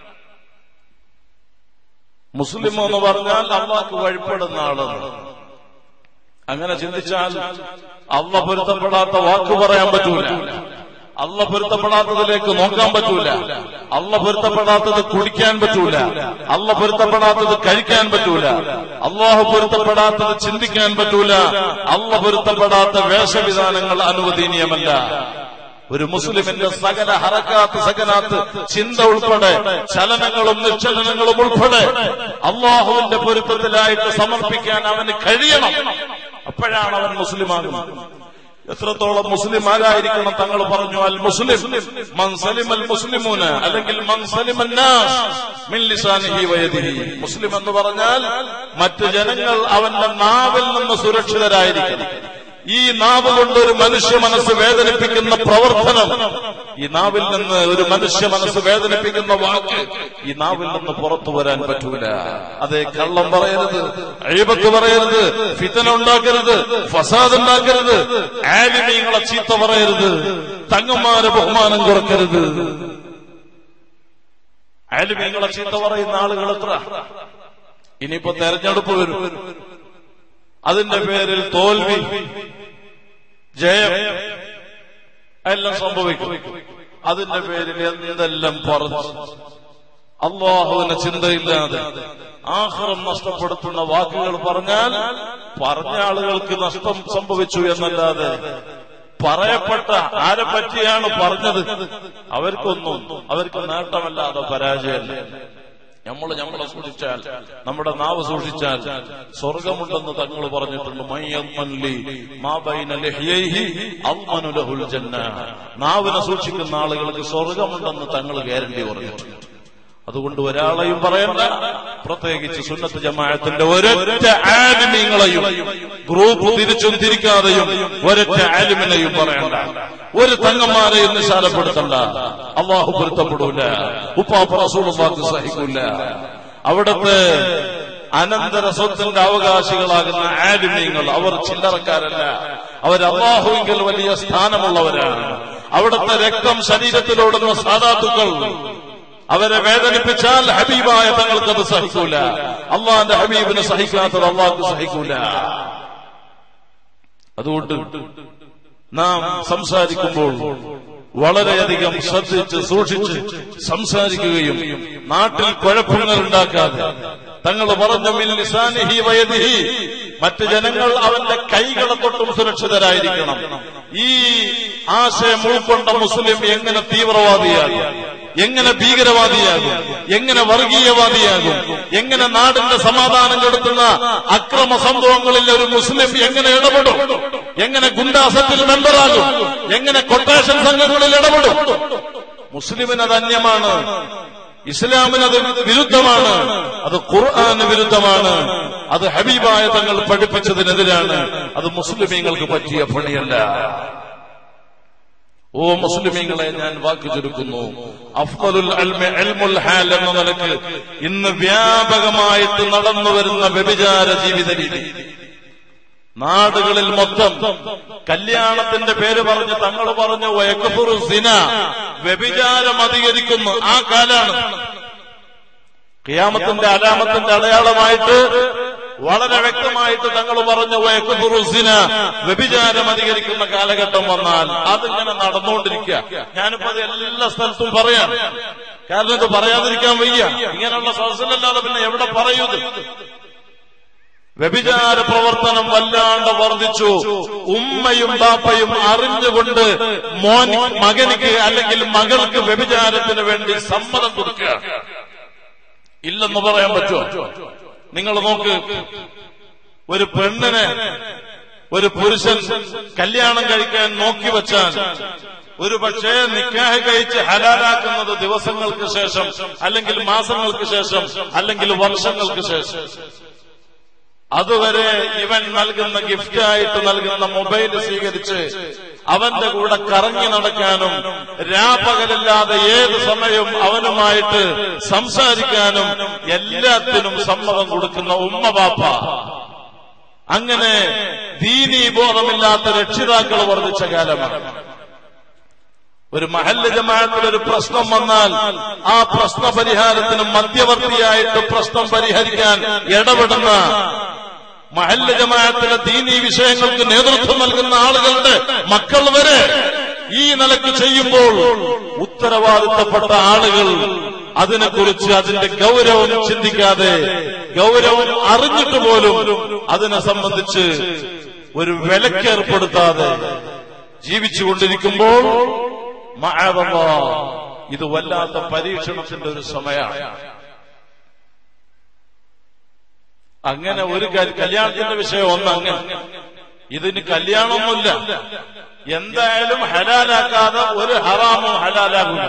മുസ്ലിം എന്ന് പറഞ്ഞാൽ അള്ളാഹ്ക്ക് വഴിപ്പെടുന്ന ആളെന്ന് അങ്ങനെ ചിന്തിച്ചാൽ അള്ള പൊരുത്തപ്പെടാത്ത വാക്ക് പറയാൻ പറ്റൂല അല്ല പൊരുത്തപ്പെടാത്തതിലേക്ക് നോക്കാൻ പറ്റൂല അല്ല പൊരുത്തപ്പെടാത്തത് കുടിക്കാൻ പറ്റൂല അല്ല പൊരുത്തപ്പെടാത്തത് കഴിക്കാൻ പറ്റൂല അള്ളാഹു പൊരുത്തപ്പെടാത്തത് ചിന്തിക്കാൻ പറ്റൂല അല്ല പൊരുത്തപ്പെടാത്ത വേഷവിധാനങ്ങൾ അനുവദനീയമല്ല ഒരു മുസ്ലിമിന്റെ സകല ഹറക്കാത്ത് സകനാത്ത് ചിന്ത ഉൾപ്പെടെ ചലനങ്ങളും നിശ്ചലനങ്ങളും ഉൾപ്പെടെ അള്ളാഹുവിന്റെ പൊരുത്തത്തിലായിട്ട് സമർപ്പിക്കാൻ അവന് കഴിയണം അപ്പോഴാണ് അവൻ മുസ്ലിമാകുന്നത് എത്രത്തോളം മുസ്ലിം ആരായിരിക്കണം തങ്ങൾ പറഞ്ഞു അൽ മുസ്ലിം മൻസലിം അൽ മുസ്ലിമൂന് അല്ലെങ്കിൽ മൻസലിം മുസ്ലിം എന്ന് പറഞ്ഞാൽ മറ്റ് ജനങ്ങൾ അവന്റെ നാവിൽ നിന്ന് സുരക്ഷിതരായിരിക്കണം ഈ നാവ് കൊണ്ട് ഒരു മനുഷ്യ മനസ്സ് വേദനിപ്പിക്കുന്ന പ്രവർത്തനം ഈ നാവിൽ നിന്ന് ഒരു മനുഷ്യ മനസ്സ് വേദനിപ്പിക്കുന്ന വാക്ക് ഈ നാവിൽ നിന്ന് പുറത്തു വരാൻ പറ്റൂല അതെ കള്ളം പറയരുത് അഴിബത്ത് പറയരുത് ഫിത്തന ഉണ്ടാക്കരുത് ഫസാദ് ഉണ്ടാക്കരുത് ആലിമീങ്ങളെ ചീത്ത പറയരുത് തങ്ങന്മാരെ ബഹുമാനം കുറക്കരുത് ആലിമീങ്ങളെ ചീത്ത പറയുന്ന ആളുകൾ എത്ര ഇനിയിപ്പോ തെരഞ്ഞെടുപ്പ് വരും അതിന്റെ പേരിൽ തോൽവി ജയം എല്ലാം സംഭവിക്കും അതിന്റെ പേരിൽ എന്തെല്ലാം പറഞ്ഞു അള്ളാഹുവിന് ചിന്തയില്ലാതെ ആഹ്റം നഷ്ടപ്പെടുത്തുന്ന വാക്കുകൾ പറഞ്ഞാൽ പറഞ്ഞ ആളുകൾക്ക് നഷ്ടം സംഭവിച്ചു എന്നല്ലാതെ പറയപ്പെട്ട ആരെ പറ്റിയാണ് പറഞ്ഞത് അവർക്കൊന്നും അവർക്ക് നേട്ടമല്ലാതെ പരാജയമല്ല നമ്മൾ നമ്മളെ സൂക്ഷിച്ചാൽ നമ്മുടെ നാവ് സൂക്ഷിച്ചാൽ സ്വർഗമുണ്ടെന്ന് തങ്ങൾ പറഞ്ഞിട്ടുണ്ട് മയ്യമ്മൻലി മാബൈന ലഹ്യൈഹി അമ്മനു ലഹുൽ ജന്ന നാവിനെ സൂക്ഷിക്കുന്ന ആളുകൾക്ക് സ്വർഗമുണ്ടെന്ന് തങ്ങൾ ഗ്യാരണ്ടി പറഞ്ഞിട്ടുണ്ട് അതുകൊണ്ട് ഒരാളെയും പറയണ്ട പ്രത്യേകിച്ച് സുന്നത്ത് ജമാഅത്തിന്റെ ഒരൊറ്റ ആലിമീങ്ങളെയും ഗ്രൂപ്പ് തിരിച്ചും തിരിക്കാതെയും ഒരൊറ്റ ആലിമിനെയും പറയണ്ട ഒരു തങ്ങന്മാരെയും നിശാലപ്പെടുത്തണ്ട അള്ളാഹു പൊരുത്തപ്പെടൂല ഉപ്പാപ്പ റസൂളുമാക്ക് സഹിക്കൂല അവിടുത്തെ അനന്തര സ്വത്തിന്റെ അവകാശികളാകുന്ന ആലിമീങ്ങൾ അവർ ചില്ലറക്കാരല്ല അവർ അള്ളാഹുവിൽ വലിയ സ്ഥാനമുള്ളവരാണ് അവിടുത്തെ രക്തം ശരീരത്തിലോടുന്ന സാധാത്തുക്കൾ അവരെ വേദനിപ്പിച്ചാൽ ഹബീബായ തങ്ങൾക്കത് സഹിക്കൂല അള്ളാന്റെ ഹബീബിന് സഹിക്കാത്തത് അള്ളാഹ്ക്ക് സഹിക്കൂല അതുകൊണ്ട് നാം സംസാരിക്കുമ്പോൾ വളരെയധികം ശ്രദ്ധിച്ച് സൂക്ഷിച്ച് സംസാരിക്കുകയും നാട്ടിൽ കുഴപ്പങ്ങൾ ഉണ്ടാക്കാതെ തങ്ങൾ പറഞ്ഞു മിൽ ലിസാനിഹി വയദിഹി മറ്റ് ജനങ്ങൾ അവന്റെ കൈകളെ തൊട്ടും സുരക്ഷിതരായിരിക്കണം ഈ ആശയം ഉൾക്കൊണ്ട മുസ്ലിം എങ്ങനെ തീവ്രവാദിയാകും എങ്ങനെ ഭീകരവാദിയാകും എങ്ങനെ വർഗീയവാദിയാകും എങ്ങനെ നാടിന്റെ സമാധാനം കെടുത്തുന്ന അക്രമ സംഭവങ്ങളിൽ ഒരു മുസ്ലിം എങ്ങനെ ഇടപെടും എങ്ങനെ ഗുണ്ടാസത്തിൽ മെമ്പറാകും എങ്ങനെ കൊട്ടേഷൻ സംഘങ്ങളിൽ ഇടപെടും മുസ്ലിമിന് അത് അന്യമാണ് ഇസ്ലാമിന് അത് വിരുദ്ധമാണ് അത് ഖുർആന് വിരുദ്ധമാണ് അത് ഹബീബായ തങ്ങൾ പഠിപ്പിച്ചതിനെതിരാണ് അത് മുസ്ലിമീങ്ങൾക്ക് പറ്റിയ പണിയല്ല ഓ മുസ്ലിമീങ്ങളെ ഞാൻ വാക്ക് ചുരുക്കുന്നു അഫ്ദലുൽ അൽമി ഇൽമുൽ ഹാൽ എന്ന നിലക്ക് ഇന്ന് വ്യാപകമായിട്ട് നടന്നു വരുന്ന വ്യഭിചാര ജീവിത രീതി നാടുകളിൽ മൊത്തം കല്യാണത്തിന്റെ പേര് പറഞ്ഞ് തങ്ങൾ പറഞ്ഞു വയക്കപ്പുറു സിന വ്യഭിചാരം അധികരിക്കുന്നു ആ കാലാണ് ഖിയാമത്തിന്റെ അലാമത്തിന്റെ അടയാളമായിട്ട് വളരെ വ്യക്തമായിട്ട് തങ്ങൾ പറഞ്ഞു വയക്കുറുസിന വ്യഭിചാരം അധികരിക്കുന്ന കാലഘട്ടം വന്നാൽ അതിങ്ങനെ നടന്നുകൊണ്ടിരിക്കുക ഞാനിപ്പോ അത് എല്ലാ സ്ഥലത്തും പറയാം കാരണം ഇത് പറയാതിരിക്കാൻ വയ്യ ഇങ്ങനെയുള്ള സദസ്സിലല്ലാതെ പിന്നെ എവിടെ പറയൂ ഇത്? വ്യഭിചാര പ്രവർത്തനം വല്ലാണ്ട് വർദ്ധിച്ചു ഉമ്മയും ബാപ്പയും അറിഞ്ഞുകൊണ്ട് മോൻ മകനിക്ക് അല്ലെങ്കിൽ മകൾക്ക് വ്യഭിചാരത്തിന് വേണ്ടി സമ്മതം കൊടുക്കുക ഇല്ലെന്ന് പറയാൻ പറ്റുമോ നിങ്ങൾ നോക്ക് ഒരു പെണ്ണിനെ ഒരു പുരുഷൻ കല്യാണം കഴിക്കാൻ നോക്കി വച്ചാൽ ഒരു പക്ഷേ നിക്കാഹ് കഴിച്ച് ഹലാലാക്കുന്നത് ദിവസങ്ങൾക്ക് ശേഷം അല്ലെങ്കിൽ മാസങ്ങൾക്ക് ശേഷം അല്ലെങ്കിൽ വർഷങ്ങൾക്ക് ശേഷം അതുവരെ ഇവൻ നൽകുന്ന ഗിഫ്റ്റായിട്ട് നൽകുന്ന മൊബൈൽ സ്വീകരിച്ച് അവന്റെ കൂടെ കറങ്ങി നടക്കാനും രാപ്പകലില്ലാതെ ഏത് സമയവും അവനുമായിട്ട് സംസാരിക്കാനും എല്ലാത്തിനും സമ്മതം കൊടുക്കുന്ന ഉമ്മ ബാപ്പ അങ്ങനെ ദീനീ ബോധമില്ലാത്ത രക്ഷിതാക്കൾ വർദ്ധിച്ച കാലമാണ് ഒരു മഹല്ല് ജമാഅത്തിൽ ഒരു പ്രശ്നം വന്നാൽ ആ പ്രശ്ന പരിഹാരത്തിന് മധ്യവർത്തിയായിട്ട് പ്രശ്നം പരിഹരിക്കാൻ ഇടപെടുന്ന മഹല്ല് ജമാഅത്തിലെ ദീനീ വിഷയങ്ങൾക്ക് നേതൃത്വം നൽകുന്ന ആളുകളുടെ മക്കൾ വരെ ഈ നിലക്ക് ചെയ്യുമ്പോൾ ഉത്തരവാദിത്തപ്പെട്ട ആളുകൾ അതിനെക്കുറിച്ച് അതിന്റെ ഗൗരവം ചിന്തിക്കാതെ ഗൗരവം അറിഞ്ഞിട്ട് പോലും അതിനെ സംബന്ധിച്ച് ഒരു വിലക്കേർപ്പെടുത്താതെ ജീവിച്ചുകൊണ്ടിരിക്കുമ്പോൾ മഅദല്ലാ, ഇത് വല്ലാത്ത പരീക്ഷണത്തിന്റെ ഒരു സമയമാണ് അങ്ങനെ ഒരു ക- കല്യാണത്തിന്റെ വിഷയം ഒന്ന് അങ്ങനെ ഇതിന് കല്യാണമൊന്നുമില്ല എന്തായാലും ഹലാലാക്കാതെ ഒരു ഹറാമും ഹലാലാകും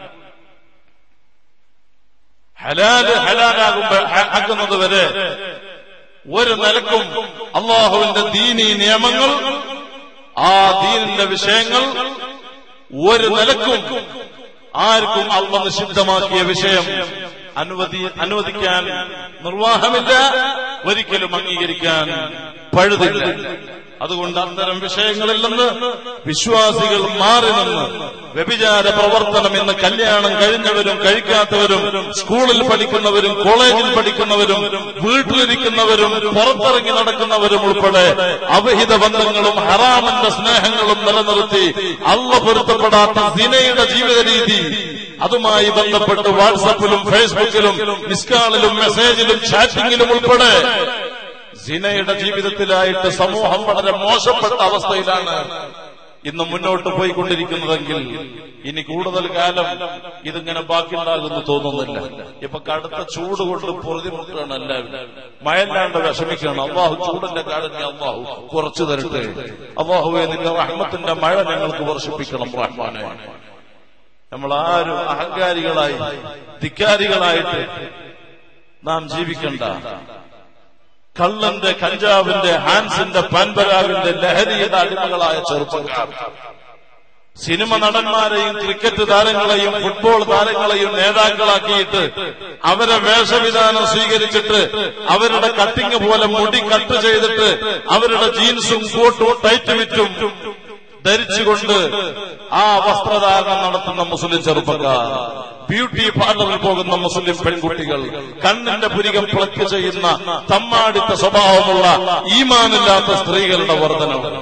ഹലാല് ഹലാലാകുമ്പോ ഹ- ആക്കുന്നത് വരെ ഒരു നിലക്കും അള്ളാഹുവിന്റെ ദീനീ നിയമങ്ങൾ ആ ദീനിന്റെ വിഷയങ്ങൾ ഒരു നിലക്കും ആർക്കും അള്ള നിഷിദ്ധമാക്കിയ വിഷയം അനുവദി അനുവദിക്കാൻ നിർവാഹമില്ല ഒരിക്കലും അംഗീകരിക്കാൻ പഴുതില്ല അതുകൊണ്ട് അത്തരം വിഷയങ്ങളിൽ നിന്ന് വിശ്വാസികൾ മാറി നിന്ന് വ്യഭിചാര പ്രവർത്തനം ഇന്ന് കല്യാണം കഴിഞ്ഞവരും കഴിക്കാത്തവരും സ്കൂളിൽ പഠിക്കുന്നവരും കോളേജിൽ പഠിക്കുന്നവരും വീട്ടിലിരിക്കുന്നവരും പുറത്തിറങ്ങി നടക്കുന്നവരും ഉൾപ്പെടെ അവിഹിത ബന്ധങ്ങളും ഹറാമിന്റെ സ്നേഹങ്ങളും നിലനിർത്തി അള്ള പൊരുത്തപ്പെടാത്ത സിനയുടെ ജീവിത രീതി അതുമായി ബന്ധപ്പെട്ട് വാട്സപ്പിലും ഫേസ്ബുക്കിലും മിസ്കാളിലും മെസ്സേജിലും ചാറ്റിംഗിലും ഉൾപ്പെടെ സിനയുടെ ജീവിതത്തിലായിട്ട് സമൂഹം വളരെ മോശപ്പെട്ട അവസ്ഥയിലാണ് ഇന്ന് മുന്നോട്ട് പോയിക്കൊണ്ടിരിക്കുന്നതെങ്കിൽ ഇനി കൂടുതൽ കാലം ഇതിങ്ങനെ ബാക്കിയുണ്ടാകുന്നു തോന്നുന്നില്ല ഇപ്പൊ കടുത്ത ചൂട് കൊണ്ട് പൊറുതിമുട്ടാണ് എല്ലാവരും മയല്ലാണ്ട് വിഷമിക്കണം അള്ളാഹു ചൂടിന്റെ കാലത്തെ അള്ളാഹു കുറച്ചു തരട്ടെ അള്ളാഹുവെ നിന്റെ റഹ്മത്തിന്റെ മഴ ഞങ്ങൾക്ക് വർഷിപ്പിക്കണം റഹ്മാനെ നമ്മൾ ആരും അഹങ്കാരികളായി ധിക്കാരികളായിട്ട് നാം ജീവിക്കണ്ട കള്ളന്റെ കഞ്ചാവിന്റെ ഹാൻസിന്റെ പാൻപരാഗിന്റെ ലഹരിയുടെ അടിമകളായ ചെറുപ്പക്കാർ സിനിമ നടന്മാരെയും ക്രിക്കറ്റ് താരങ്ങളെയും ഫുട്ബോൾ താരങ്ങളെയും നേതാക്കളാക്കിയിട്ട് അവരെ വേഷവിധാനം സ്വീകരിച്ചിട്ട് അവരുടെ കട്ടിങ് പോലെ മുടി കട്ട് ചെയ്തിട്ട് അവരുടെ ജീൻസും കോട്ടും ടൈറ്റ് വിറ്റും ധരിച്ചുകൊണ്ട് ആ വസ്ത്രധാരണം നടത്തുന്ന മുസ്ലിം ചെറുപ്പക്കാർ ബ്യൂട്ടി പാർലറിൽ പോകുന്ന മുസ്ലിം പെൺകുട്ടികൾ കണ്ണിന്റെ പുരികം പ്ലക്ക് ചെയ്യുന്ന തമ്മാടിത്ത സ്വഭാവമുള്ള ഈമാനില്ലാത്ത സ്ത്രീകളുടെ വർധനം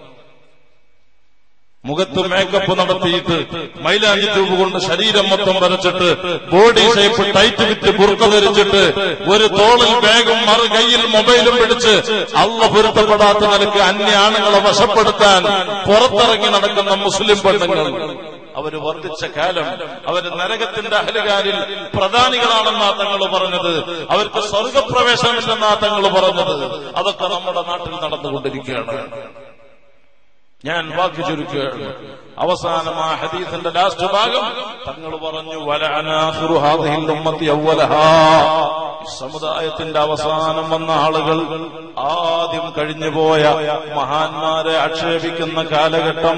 മുഖത്ത് മേക്കപ്പ് നടത്തിയിട്ട് മൈലാഞ്ചി ട്യൂബ് കൊണ്ട് ശരീരം മൊത്തം വരച്ചിട്ട് ബോഡി ഷേപ്പ് ടൈറ്റ് വിറ്റ് ബുർക്ക ധരിച്ചിട്ട് ഒരു തോളിൽ ബാഗും മറു കയ്യിൽ മൊബൈലും പിടിച്ച് അള്ള പൊരുത്തപ്പെടാത്ത നിലക്ക് അന്യ ആണുങ്ങളെ വശപ്പെടുത്താൻ പുറത്തിറങ്ങി നടക്കുന്ന മുസ്ലിം പെണ്ണുങ്ങൾ അവര് വർദ്ധിച്ച കാലം അവര് നരകത്തിന്റെ അഹലുകാരിൽ പ്രധാനികളാണെന്നാ തങ്ങൾ പറഞ്ഞത് അവർക്ക് സ്വർഗപ്രവേശനമില്ലെന്നാ തങ്ങൾ പറഞ്ഞത് അതൊക്കെ നമ്മുടെ നാട്ടിൽ നടന്നുകൊണ്ടിരിക്കുകയാണ് ഞാൻ വാക്ക് ചുരുക്കുകയാണ് അവസാനം ആ ഹദീസിന്റെ ലാസ്റ്റ് ഭാഗം തങ്ങൾ പറഞ്ഞു വലഅനാഖിറു ഹാദിഹിൽ ഉമ്മത്തി അവ്വലഹാ ഈ സമുദായത്തിന്റെ അവസാനം വന്ന ആളുകൾ ആദ്യം കഴിഞ്ഞുപോയ മഹാന്മാരെ ആക്ഷേപിക്കുന്ന കാലഘട്ടം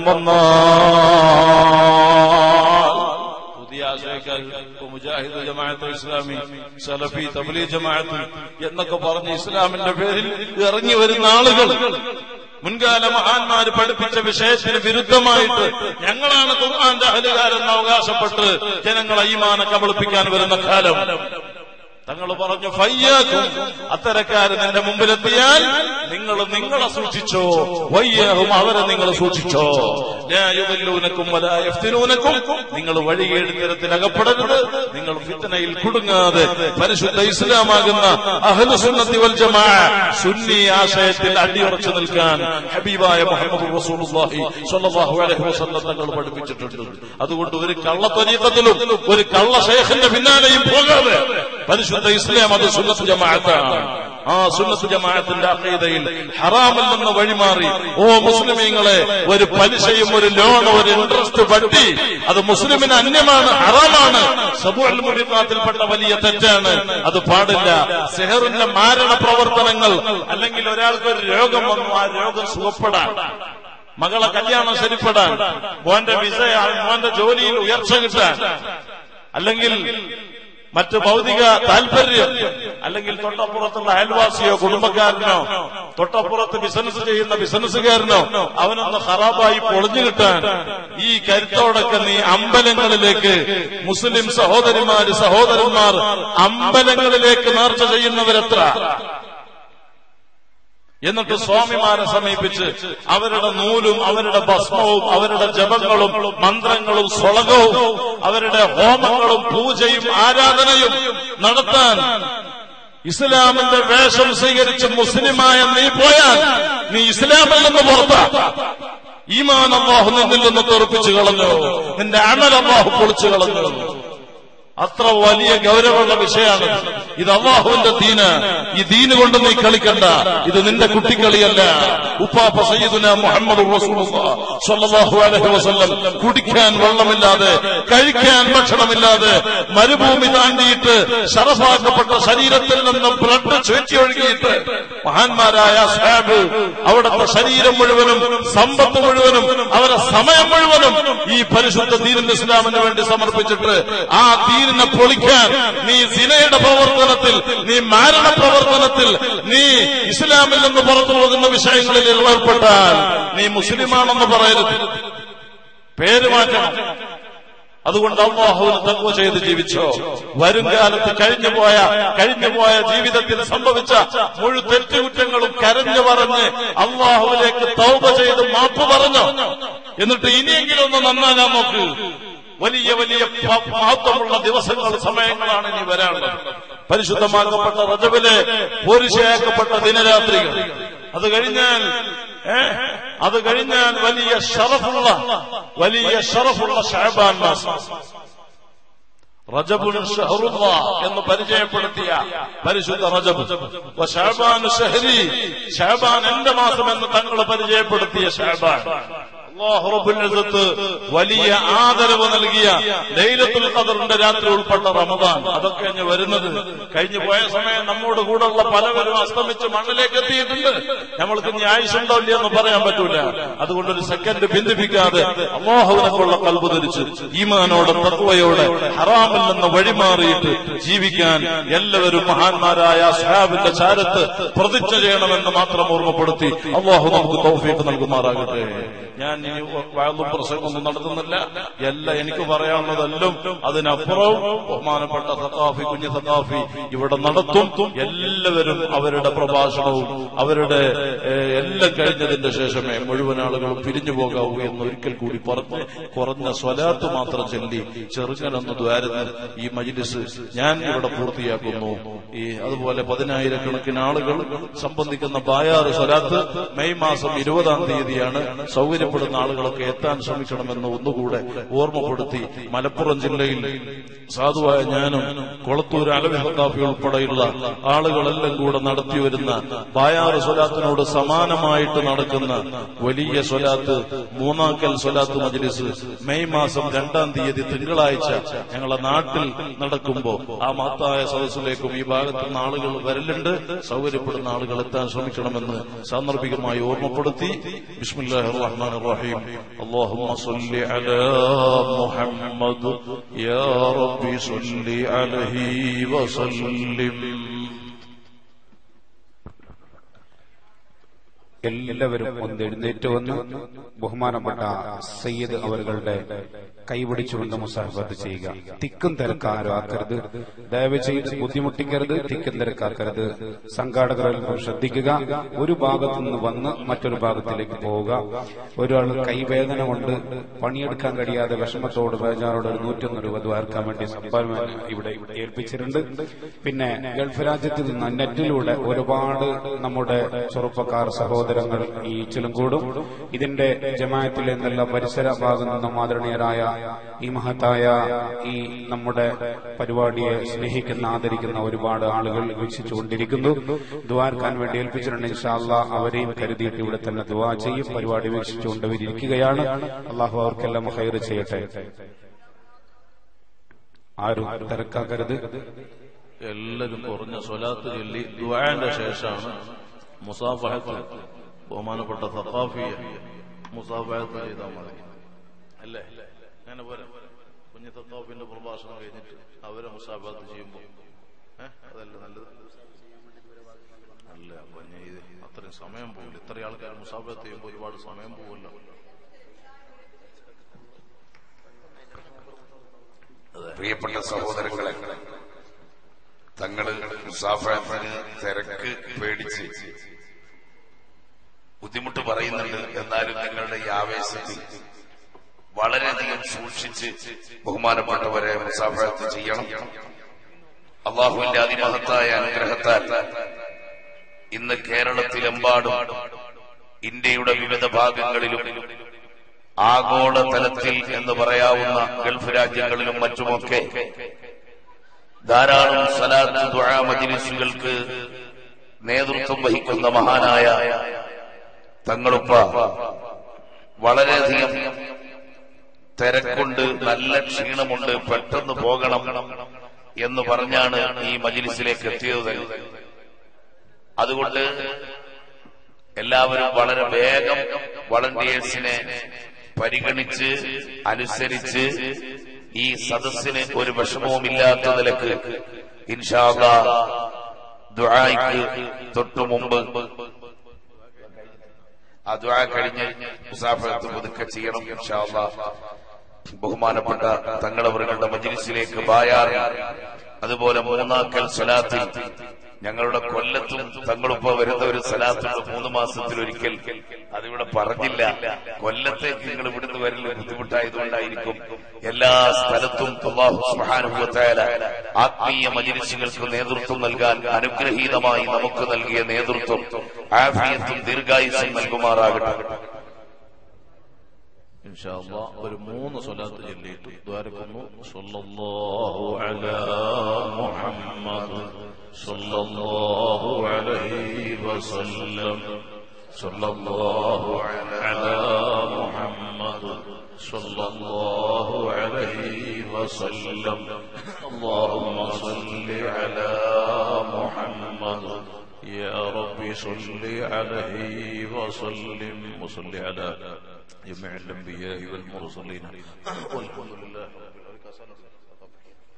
വന്നാൽ പുതിയ ആശയക്കാർ ഇപ്പൊ മുജാഹിദ് ജമാഅത്ത് ഇസ്ലാമി സലഫി തബ്ലീ ജമാഅത്ത് എന്നൊക്കെ പറഞ്ഞ് ഇസ്ലാമിന്റെ പേരിൽ ഇറങ്ങി വരുന്ന ആളുകൾ മുൻകാല മഹാന്മാര് പഠിപ്പിച്ച വിഷയത്തിന് വിരുദ്ധമായിട്ട് ഞങ്ങളാണ് ഖുർആന്റെ അഹലുകാരെന്ന് അവകാശപ്പെട്ട് ജനങ്ങളെ ഈമാന കബളിപ്പിക്കാൻ വരുന്ന കാലം തങ്ങൾ പറഞ്ഞു ഫയ്യാക്കും അത്തരക്കാര് നിന്റെ മുമ്പിലെത്തിയാൽ നിങ്ങൾ നിങ്ങളെ സൂക്ഷിച്ചോ വയ്യാഹും അവരെ നിങ്ങൾ സൂക്ഷിച്ചോ ലായുദല്ലൂനക്കും വലായഫ്തിനൂനക്കും നിങ്ങൾ വഴികേട് തരത്തിൽ അകപ്പെടരുത് നിങ്ങൾ ഫിത്തനയിൽ കുടുങ്ങാതെ പരിശുദ്ധ ഇസ്ലാമാകുന്ന അഹ്ലുസുന്നത്തി വൽ ജമാ സുന്നി ആശയത്തിൽ അടിയുറച്ചു നിൽക്കാൻ ഹബീബായ മുഹമ്മദ് റസൂലുള്ളാഹി സ്വല്ലല്ലാഹു അലൈഹി വസല്ലം തങ്ങൾ പഠിപ്പിച്ചിട്ടുണ്ട് അതുകൊണ്ട് ഒരു കള്ള തരീഖത്തിലും ഒരു കള്ള ഷേഖിന്റെ പിന്നാലെയും പോകാതെ പരിശുദ്ധ ഇസ്ലാം അത് സുന്നത്ത് ജമാഅത്താണ് ആ സുന്നത്ത് ജമാഅത്തിന്റെ അഖീദയിൽ ഹറാമിൽ നിന്ന് വഴിമാറി ഓ മുസ്ലിമീങ്ങളെ ഒരു പലിശയും ഒരു ലോൺ ഒരു ഇൻട്രസ്റ്റ് പറ്റി അത് മുസ്ലിമിന് അന്യമാണ് ഹറാമാണ് സബുഅൽ മുരിഖാത്തിൽപ്പെട്ട വലിയ തെറ്റാണ് അത് പാടില്ല സെഹറിന്റെ മാരണ പ്രവർത്തനങ്ങൾ അല്ലെങ്കിൽ ഒരാൾക്ക് ഒരു രോഗം വന്നു ആ രോഗം സുഖപ്പെടാൻ മകളെ കല്യാണം ശരിപ്പെടാൻ മോന്റെ വിസ മോന്റെ ജോലിയിൽ ഉയർച്ച കിട്ടാൻ അല്ലെങ്കിൽ മറ്റ് ഭൗതിക താല്പര്യം അല്ലെങ്കിൽ തൊട്ടപ്പുറത്തുള്ള അയൽവാസിയോ കുടുംബക്കാരനോ തൊട്ടപ്പുറത്ത് ബിസിനസ് ചെയ്യുന്ന ബിസിനസ്സുകാരനോ അവനൊന്ന് ഹറാബായി പൊളിഞ്ഞു കിട്ടാൻ ഈ കരുത്തോടൊക്കെ നീ അമ്പലങ്ങളിലേക്ക് മുസ്ലിം സഹോദരിമാര് സഹോദരന്മാർ അമ്പലങ്ങളിലേക്ക് നേർച്ച ചെയ്യുന്നവരെത്ര എന്നിട്ട് സ്വാമിമാരെ സമീപിച്ച് അവരുടെ നൂലും അവരുടെ ഭസ്മവും അവരുടെ ജപങ്ങളും മന്ത്രങ്ങളും സ്വളകവും അവരുടെ ഹോമങ്ങളും പൂജയും ആരാധനയും നടത്താൻ ഇസ്ലാമിന്റെ വേഷം സ്വീകരിച്ച് മുസ്ലിമായ നീ പോയാൽ നീ ഇസ്ലാമിൽ നിന്ന് പുറത്താ ഈമാൻ അള്ളാഹു നിന്നിൽ നിന്ന് തെറുപ്പിച്ചു കളഞ്ഞു നിന്റെ അമൽ അള്ളാഹു പൊളിച്ചു കളഞ്ഞു അത്ര വലിയ ഗൗരവമുള്ള വിഷയമാണ് ഇത് അള്ളാഹുവിന്റെ ദീന് ഈ ദീന് കൊണ്ട് നീ കളിക്കണ്ട ഇത് നിന്റെ കുട്ടിക്കളിയല്ല ഉപ്പാപ്പ സയ്യിദുന മുഹമ്മദ് സല്ലല്ലാഹു അലൈഹി വസല്ലം കുടിക്കാൻ വെള്ളമില്ലാതെ കഴിക്കാൻ ഭക്ഷണമില്ലാതെ മരുഭൂമി താണ്ടിയിട്ട് ഷറഫാക്കപ്പെട്ട ശരീരത്തിൽ നിന്ന് ബ്ലഡ് ചുറ്റി ഒഴുകിയിട്ട് മഹാന്മാരായ സാബ് അവിടുത്തെ ശരീരം മുഴുവനും സമ്പത്ത് മുഴുവനും അവരെ സമയം മുഴുവനും ഈ പരിശുദ്ധ ദീനിൽ ഇസ്ലാമിന് വേണ്ടി സമർപ്പിച്ചിട്ട് ആ ദീനിനെ പൊളിക്കാൻ നീ സിനയുടെ പ്രവർത്തനത്തിൽ നീ മാരണ പ്രവർത്തനത്തിൽ നീ ഇസ്ലാമിൽ നിന്ന് പുറത്തു പോകുന്ന വിഷയങ്ങളിൽ ഏർപ്പെട്ടാൽ നീ മുസ്ലിമാണെന്ന് പറയരുത് പേര് മാറ്റണം അതുകൊണ്ട് അള്ളാഹുവിന് തത്വ ചെയ്ത് ജീവിച്ചോ വരും കാലത്ത് കഴിഞ്ഞു പോയ കഴിഞ്ഞു പോയ ജീവിതത്തിൽ സംഭവിച്ച മുഴു തെറ്റുകുറ്റങ്ങളും കരഞ്ഞു പറഞ്ഞ് അള്ളാഹുവിലേക്ക് തൗബ ചെയ്ത് മാപ്പ് പറഞ്ഞു എന്നിട്ട് ഇനിയെങ്കിലും ഒന്ന് നന്നാകാൻ നോക്ക് വലിയ വലിയ പ- മഹത്വമുള്ള ദിവസങ്ങൾ സമയങ്ങളാണ് ഇനി വരാനുള്ളത് പരിശുദ്ധമാക്കപ്പെട്ട റജബിലെ പോരിശയാക്കപ്പെട്ട ദിനരാത്രികൾ അത് കഴിഞ്ഞാൽ ഏ, അത് കഴിഞ്ഞാൽ വലിയ ഷറഫുള്ള വലിയ ഷറഫുള്ള ഷഹബാൻ മാസം റജബുൻ ഷഹറുള്ള എന്ന് പരിചയപ്പെടുത്തിയ പരിശുദ്ധ റജബ് വ ഷഹബാൻ ഷഹരി ഷഹബാൻ എന്റെ മാസം എന്ന് തങ്ങൾ പരിചയപ്പെടുത്തിയ ഷഹബാൻ അല്ലാഹു റബ്ബുൽ ഇസ്സത്ത് വലിയ ആദരവ് നൽകിയ ലൈലത്തുൽ ഖദറിന്റെ രാത്രി ഉൾപ്പെട്ട റമദാൻ അതൊക്കെ കഴിഞ്ഞ് വരുന്നത് കഴിഞ്ഞു പോയ സമയം നമ്മോട് കൂടെയുള്ള പലവരും അസ്തമിച്ച് മണ്ണിലേക്ക് എത്തിയിട്ടുണ്ട് നമ്മൾക്ക് ഇനി ആയുസുണ്ടോ ഇല്ലയെന്ന് പറയാൻ പറ്റൂല അതുകൊണ്ട് ഒരു സെക്കൻഡ് ബന്ധിപ്പിക്കാതെ അള്ളാഹുവിനൊക്കെയുള്ള കൽബ് ധരിച്ച് ഈമാനോടെ തത്വയോടെ ഹറാമിൽ നിന്ന് വഴിമാറിയിട്ട് ജീവിക്കാൻ എല്ലാവരും മഹാന്മാരായ സാബിന്റെ ചാരത്ത് പ്രതിജ്ഞ ചെയ്യണമെന്ന് മാത്രം ഓർമ്മപ്പെടുത്തി അള്ളാഹു നമുക്ക് തൗഫീഖ് നൽകുമാറാകട്ടെ ഞാൻ ഇനി വാഴും പ്രസംഗമൊന്നും നടത്തുന്നില്ല എല്ലാം എനിക്ക് പറയാനുള്ളതെല്ലാം അതിനപ്പുറവും ബഹുമാനപ്പെട്ട സത്താഫി കുഞ്ഞു സത്താഫി ഇവിടെ നടത്തും എല്ലാവരും അവരുടെ പ്രഭാഷണവും അവരുടെ ഏഹ്, എല്ലാം കഴിഞ്ഞതിന്റെ ശേഷമേ മുഴുവൻ ആളുകളും പിരിഞ്ഞു പോകാവൂ എന്ന് ഒരിക്കൽ കൂടി പറഞ്ഞ് കുറഞ്ഞ സ്വലാത്ത് മാത്രം ചൊല്ലി ചെറുക്കനൊന്ന് ദ്വാരുന്ന് ഈ മജിലിസ് ഞാൻ ഇവിടെ പൂർത്തിയാക്കുന്നു ഈ അതുപോലെ പതിനായിരക്കണക്കിന് ആളുകൾ സംബന്ധിക്കുന്ന ബായാറ് സ്വലാത്ത് മെയ് മാസം ഇരുപതാം തീയതിയാണ് സൗകര്യപ്പെടുന്ന ആളുകളൊക്കെ എത്താൻ ശ്രമിക്കണമെന്ന് ഒന്നുകൂടെ ഓർമ്മപ്പെടുത്തി മലപ്പുറം ജില്ലയിൽ സാധുവായ ഞാനും കൊളത്തൂർ അലവി ഹത്താഫി ഉൾപ്പെടെയുള്ള ആളുകളെല്ലാം കൂടെ നടത്തി വരുന്ന ബായാറ് സ്വലാത്തിനോട് സമാനമായിട്ട് നടക്കുന്ന വലിയ സ്വലാത്ത് മൂന്നാക്കൽ സ്വലാത്ത് മജ്ലിസ് മെയ് മാസം രണ്ടാം തീയതി തിങ്കളാഴ്ച ഞങ്ങളെ നാട്ടിൽ നടക്കുമ്പോ ആ മഹത്തായ സദസ്സിലേക്കും ഈ ഭാഗത്തു നിന്ന് ആളുകൾ വരലുണ്ട് സൗകര്യപ്പെടുന്ന ആളുകൾ എത്താൻ ശ്രമിക്കണമെന്ന് സാന്ദർഭികമായി ഓർമ്മപ്പെടുത്തി ബിസ്മില്ലാഹി റഹ്മാൻ റഹീം اللهم صل على محمد يا رب صل عليه وسلم എല്ലാവരും ഒന്ന് എഴുന്നേറ്റ് വന്ന് ബഹുമാനപ്പെട്ട സയ്യിദ് അവരുടെ കൈപിടിച്ചുകൊണ്ട് മുസാഫത്ത് ചെയ്യുക തിക്കും തിരക്കാരും ആക്കരുത് ദയവ് ചെയ്ത് ബുദ്ധിമുട്ടിക്കരുത് തിക്കും തിരക്കാക്കരുത് സംഘാടകർ അല്പം ശ്രദ്ധിക്കുക ഒരു ഭാഗത്തു നിന്ന് വന്ന് മറ്റൊരു ഭാഗത്തിലേക്ക് പോവുക ഒരാൾ കൈവേദന കൊണ്ട് പണിയെടുക്കാൻ കഴിയാതെ വിഷമത്തോട് ബേജാറോട് ഒരു നൂറ്റൊന്ന് രൂപ ദ്വാർക്കാൻ വേണ്ടി സംഭാവന ഇവിടെ ഏൽപ്പിച്ചിട്ടുണ്ട് പിന്നെ ഗൾഫ് രാജ്യത്ത് നിന്ന് നെറ്റിലൂടെ ഒരുപാട് നമ്മുടെ ചെറുപ്പക്കാർ സഹോദരങ്ങൾ ഈ ചിലങ്കൂടും ഇതിന്റെ ജമായത്തിൽ നിന്നുള്ള പരിസര ഭാഗം നിന്നും ആദരണീയരായ ഈ മഹത്തായ ഈ നമ്മുടെ പരിപാടിയെ സ്നേഹിക്കുന്ന ആദരിക്കുന്ന ഒരുപാട് ആളുകൾ വീക്ഷിച്ചുകൊണ്ടിരിക്കുന്നു ദ്വാർക്കാൻ വേണ്ടി ഏൽപ്പിച്ചിട്ടുണ്ട് ഇൻഷാല്ല അവരെയും കരുതിയിട്ട് ഇവിടെ തന്നെ ദുവാ ചെയ്യും പരിപാടി വീക്ഷിച്ചുകൊണ്ടവരിയ്ക്കുകയാണ് അള്ളാഹു അവർക്കെല്ലാം ഹൈർ ചെയ്യട്ടെ ആരും തിരക്കാക്കരുത് എല്ലാവരും കുറഞ്ഞ സ്വലാത്ത് ചൊല്ലി ദുആന്റെ ശേഷമാണ് മുസാഫഹത്ത് ബഹുമാനപ്പെട്ട സഖാഫിയെ മുസാഫഹത്ത് ചെയ്താൽ മതി അല്ലേ അങ്ങനെ പോരാ കുഞ്ഞു സഖാഫിന്റെ പ്രഭാഷണം കഴിഞ്ഞിട്ട് അവരെ മുസാഫഹത്ത് ചെയ്യുമ്പോൾ ഏഹ് അതല്ല നല്ലത് അല്ല അപ്പൊ ഇനി ഇത് അത്രയും സമയം പോകില്ല ഇത്രയും ആൾക്കാർ മുസാഫഹത്ത് ചെയ്യുമ്പോൾ ഒരുപാട് സമയം പോകുമല്ലോ പ്രിയപ്പെട്ട സഹോദരങ്ങളെ തങ്ങള് മുസാഫത്തിന് തിരക്ക് പേടിച്ച് ബുദ്ധിമുട്ട് പറയുന്നുണ്ട് എന്നാലും നിങ്ങളുടെ ഈ ആവേശത്തിൽ വളരെയധികം സൂക്ഷിച്ച് ബഹുമാനപ്പെട്ടവരെ മുസാഫത്ത് ചെയ്യണം അള്ളാഹുവിന്റെ അതിമഹത്തായ അനുഗ്രഹത്താൽ ഇന്ന് കേരളത്തിലെമ്പാടും ഇന്ത്യയുടെ വിവിധ ഭാഗങ്ങളിലും ആഗോള തലത്തിൽ എന്ന് പറയാവുന്ന ഗൾഫ് രാജ്യങ്ങളിലും മറ്റുമൊക്കെ ധാരാളം സലാത്ത് ദുആ മജ്ലിസുകൾക്ക് നേതൃത്വം വഹിക്കുന്ന മഹാനായ തങ്ങളുപ്പ വളരെയധികം തിരക്കുണ്ട് നല്ല ക്ഷീണമുണ്ട് പെട്ടെന്ന് പോകണം എന്ന് പറഞ്ഞാണ് ഈ മജിലിസിലേക്ക് എത്തിയത് അതുകൊണ്ട് എല്ലാവരും വളരെ വേഗം വളണ്ടിയേഴ്സിനെ പരിഗണിച്ച് അനുസരിച്ച് ഈ സദസ്സിന് ഒരു വിഷമവുമില്ലാത്ത നിലക്ക് ഇൻഷാല്ല ദുആയ്ക്ക് തൊട്ടു മുമ്പ് ആ ദുആ കഴിഞ്ഞ് മുസാഫത്ത് പുതുക്കെ ചെയ്യണം ഇൻഷാല്ല ബഹുമാനപ്പെട്ട തങ്ങളവറുകളുടെ മജ്ലിസിലേക്ക് ബായാർ അതുപോലെ മൂന്നാക്കൽ സ്വലാത്തിൽ ഞങ്ങളുടെ കൊല്ലത്തും തങ്ങളിപ്പോ വരുന്ന ഒരു സ്ഥലത്തുണ്ട് മൂന്ന് മാസത്തിൽ ഒരിക്കൽ അതിവിടെ പറഞ്ഞില്ല കൊല്ലത്തേക്ക് നിങ്ങൾ ഇവിടുന്ന് വരൽ ബുദ്ധിമുട്ടായതുകൊണ്ടായിരിക്കും എല്ലാ സ്ഥലത്തും അള്ളാഹു സുബ്ഹാനഹുവതആല ആത്മീയ മജിലിസുകൾക്ക് നേതൃത്വം നൽകാൻ അനുഗ്രഹീതമായി നമുക്ക് നൽകിയ നേതൃത്വം ആഫിയത്തും ദീർഘായുസും നൽകുമാറാകട്ടെ ഇൻഷാ അല്ലാഹ് ഒരു മൂന്ന് സ്വലാത്ത് ചൊല്ലിയിട്ട് ദ്വാരക്കുന്നു സല്ലല്ലാഹു അലാ മുഹമ്മദ് സല്ലല്ലാഹു അലൈഹി വസല്ലം സല്ലല്ലാഹു അലാ മുഹമ്മദ് സല്ലല്ലാഹു അലൈഹി വസല്ലം اللهم صل على محمد يا رب صل عليه وسلم وصل على جميع الأنبياء والمرسلين والحمد لله رب العالمين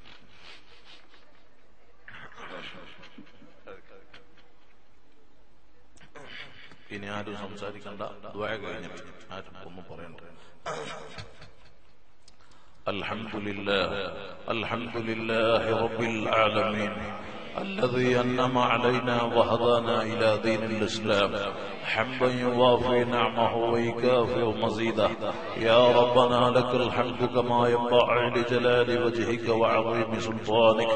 ഇനി ആരും സംസാരിക്കണ്ട ദ്വായ കഴിഞ്ഞിട്ട് ആരും ഒന്നും പറയണ്ട الحمد لله الحمد لله رب العالمين الذي أنعم علينا وهدانا إلى دين الإسلام حمدا يوافي نعمه ويكافئ مزيده يا ربنا لك الحمد كما ينبغي لجلال وجهك وعظيم سلطانك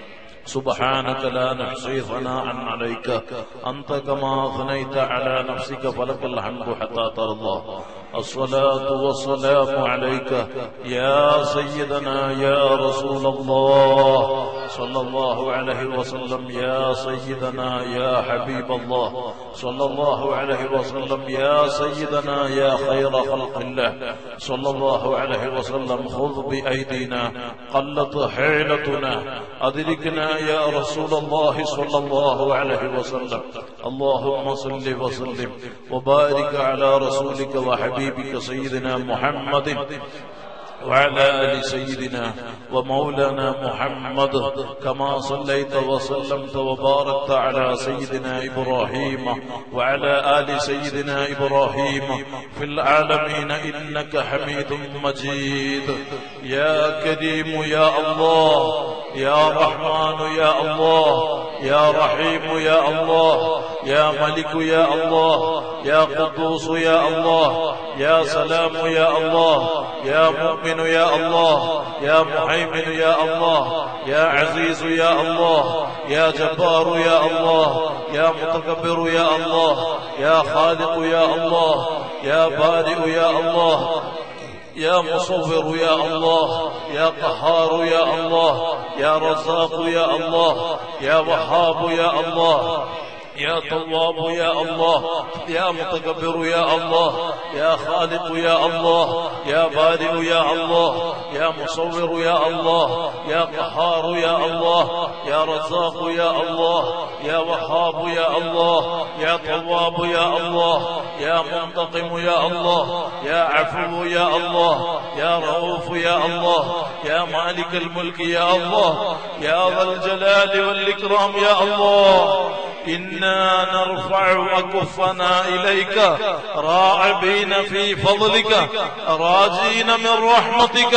سبحانك لا نحصي ثناء عليك أنت كما أثنيت على نفسك فلك الحمد حتى ترضى الصلاة والسلام عليك يا سيدنا يا رسول الله صلى الله عليه وسلم يا سيدنا يا حبيب الله صلى الله عليه وسلم يا سيدنا يا خير خلق الله صلى الله عليه وسلم خذ بأيدينا قلت حيلتنا أدركنا يا رسول الله صلى الله عليه وسلم اللهم صل وسلم وبارك على رسولك وحبيبك سيدنا محمد وعلى آل سيدنا ومولانا محمد كما صليت وسلمت وباركت على سيدنا إبراهيم وعلى آل سيدنا إبراهيم في العالمين إنك حميد مجيد يا كريم يا الله يا رحمن يا الله يا رحيم يا الله يا ملك يا الله يا قدوس يا الله يا سلام يا الله يا مؤمن يا الله يا محيمن يا الله يا عزيز يا الله يا جبار يا الله يا متكبر يا الله يا خالق يا الله يا بارئ يا الله يا مصور يا الله يا قهار يا الله يا رزاق يا الله يا وهاب يا الله يا تواب يا الله يا متكبر يا الله يا خالق يا الله يا بارئ يا الله يا مصور يا الله يا قهار يا الله يا رزاق يا الله يا وهاب يا الله يا تواب يا الله يا منتقم يا الله يا عفو يا الله يا رؤوف يا الله يا مالك الملك يا الله يا ذا الجلال والإكرام يا الله إنا نرفع أكفنا إليك راعبين في فضلك راجين من رحمتك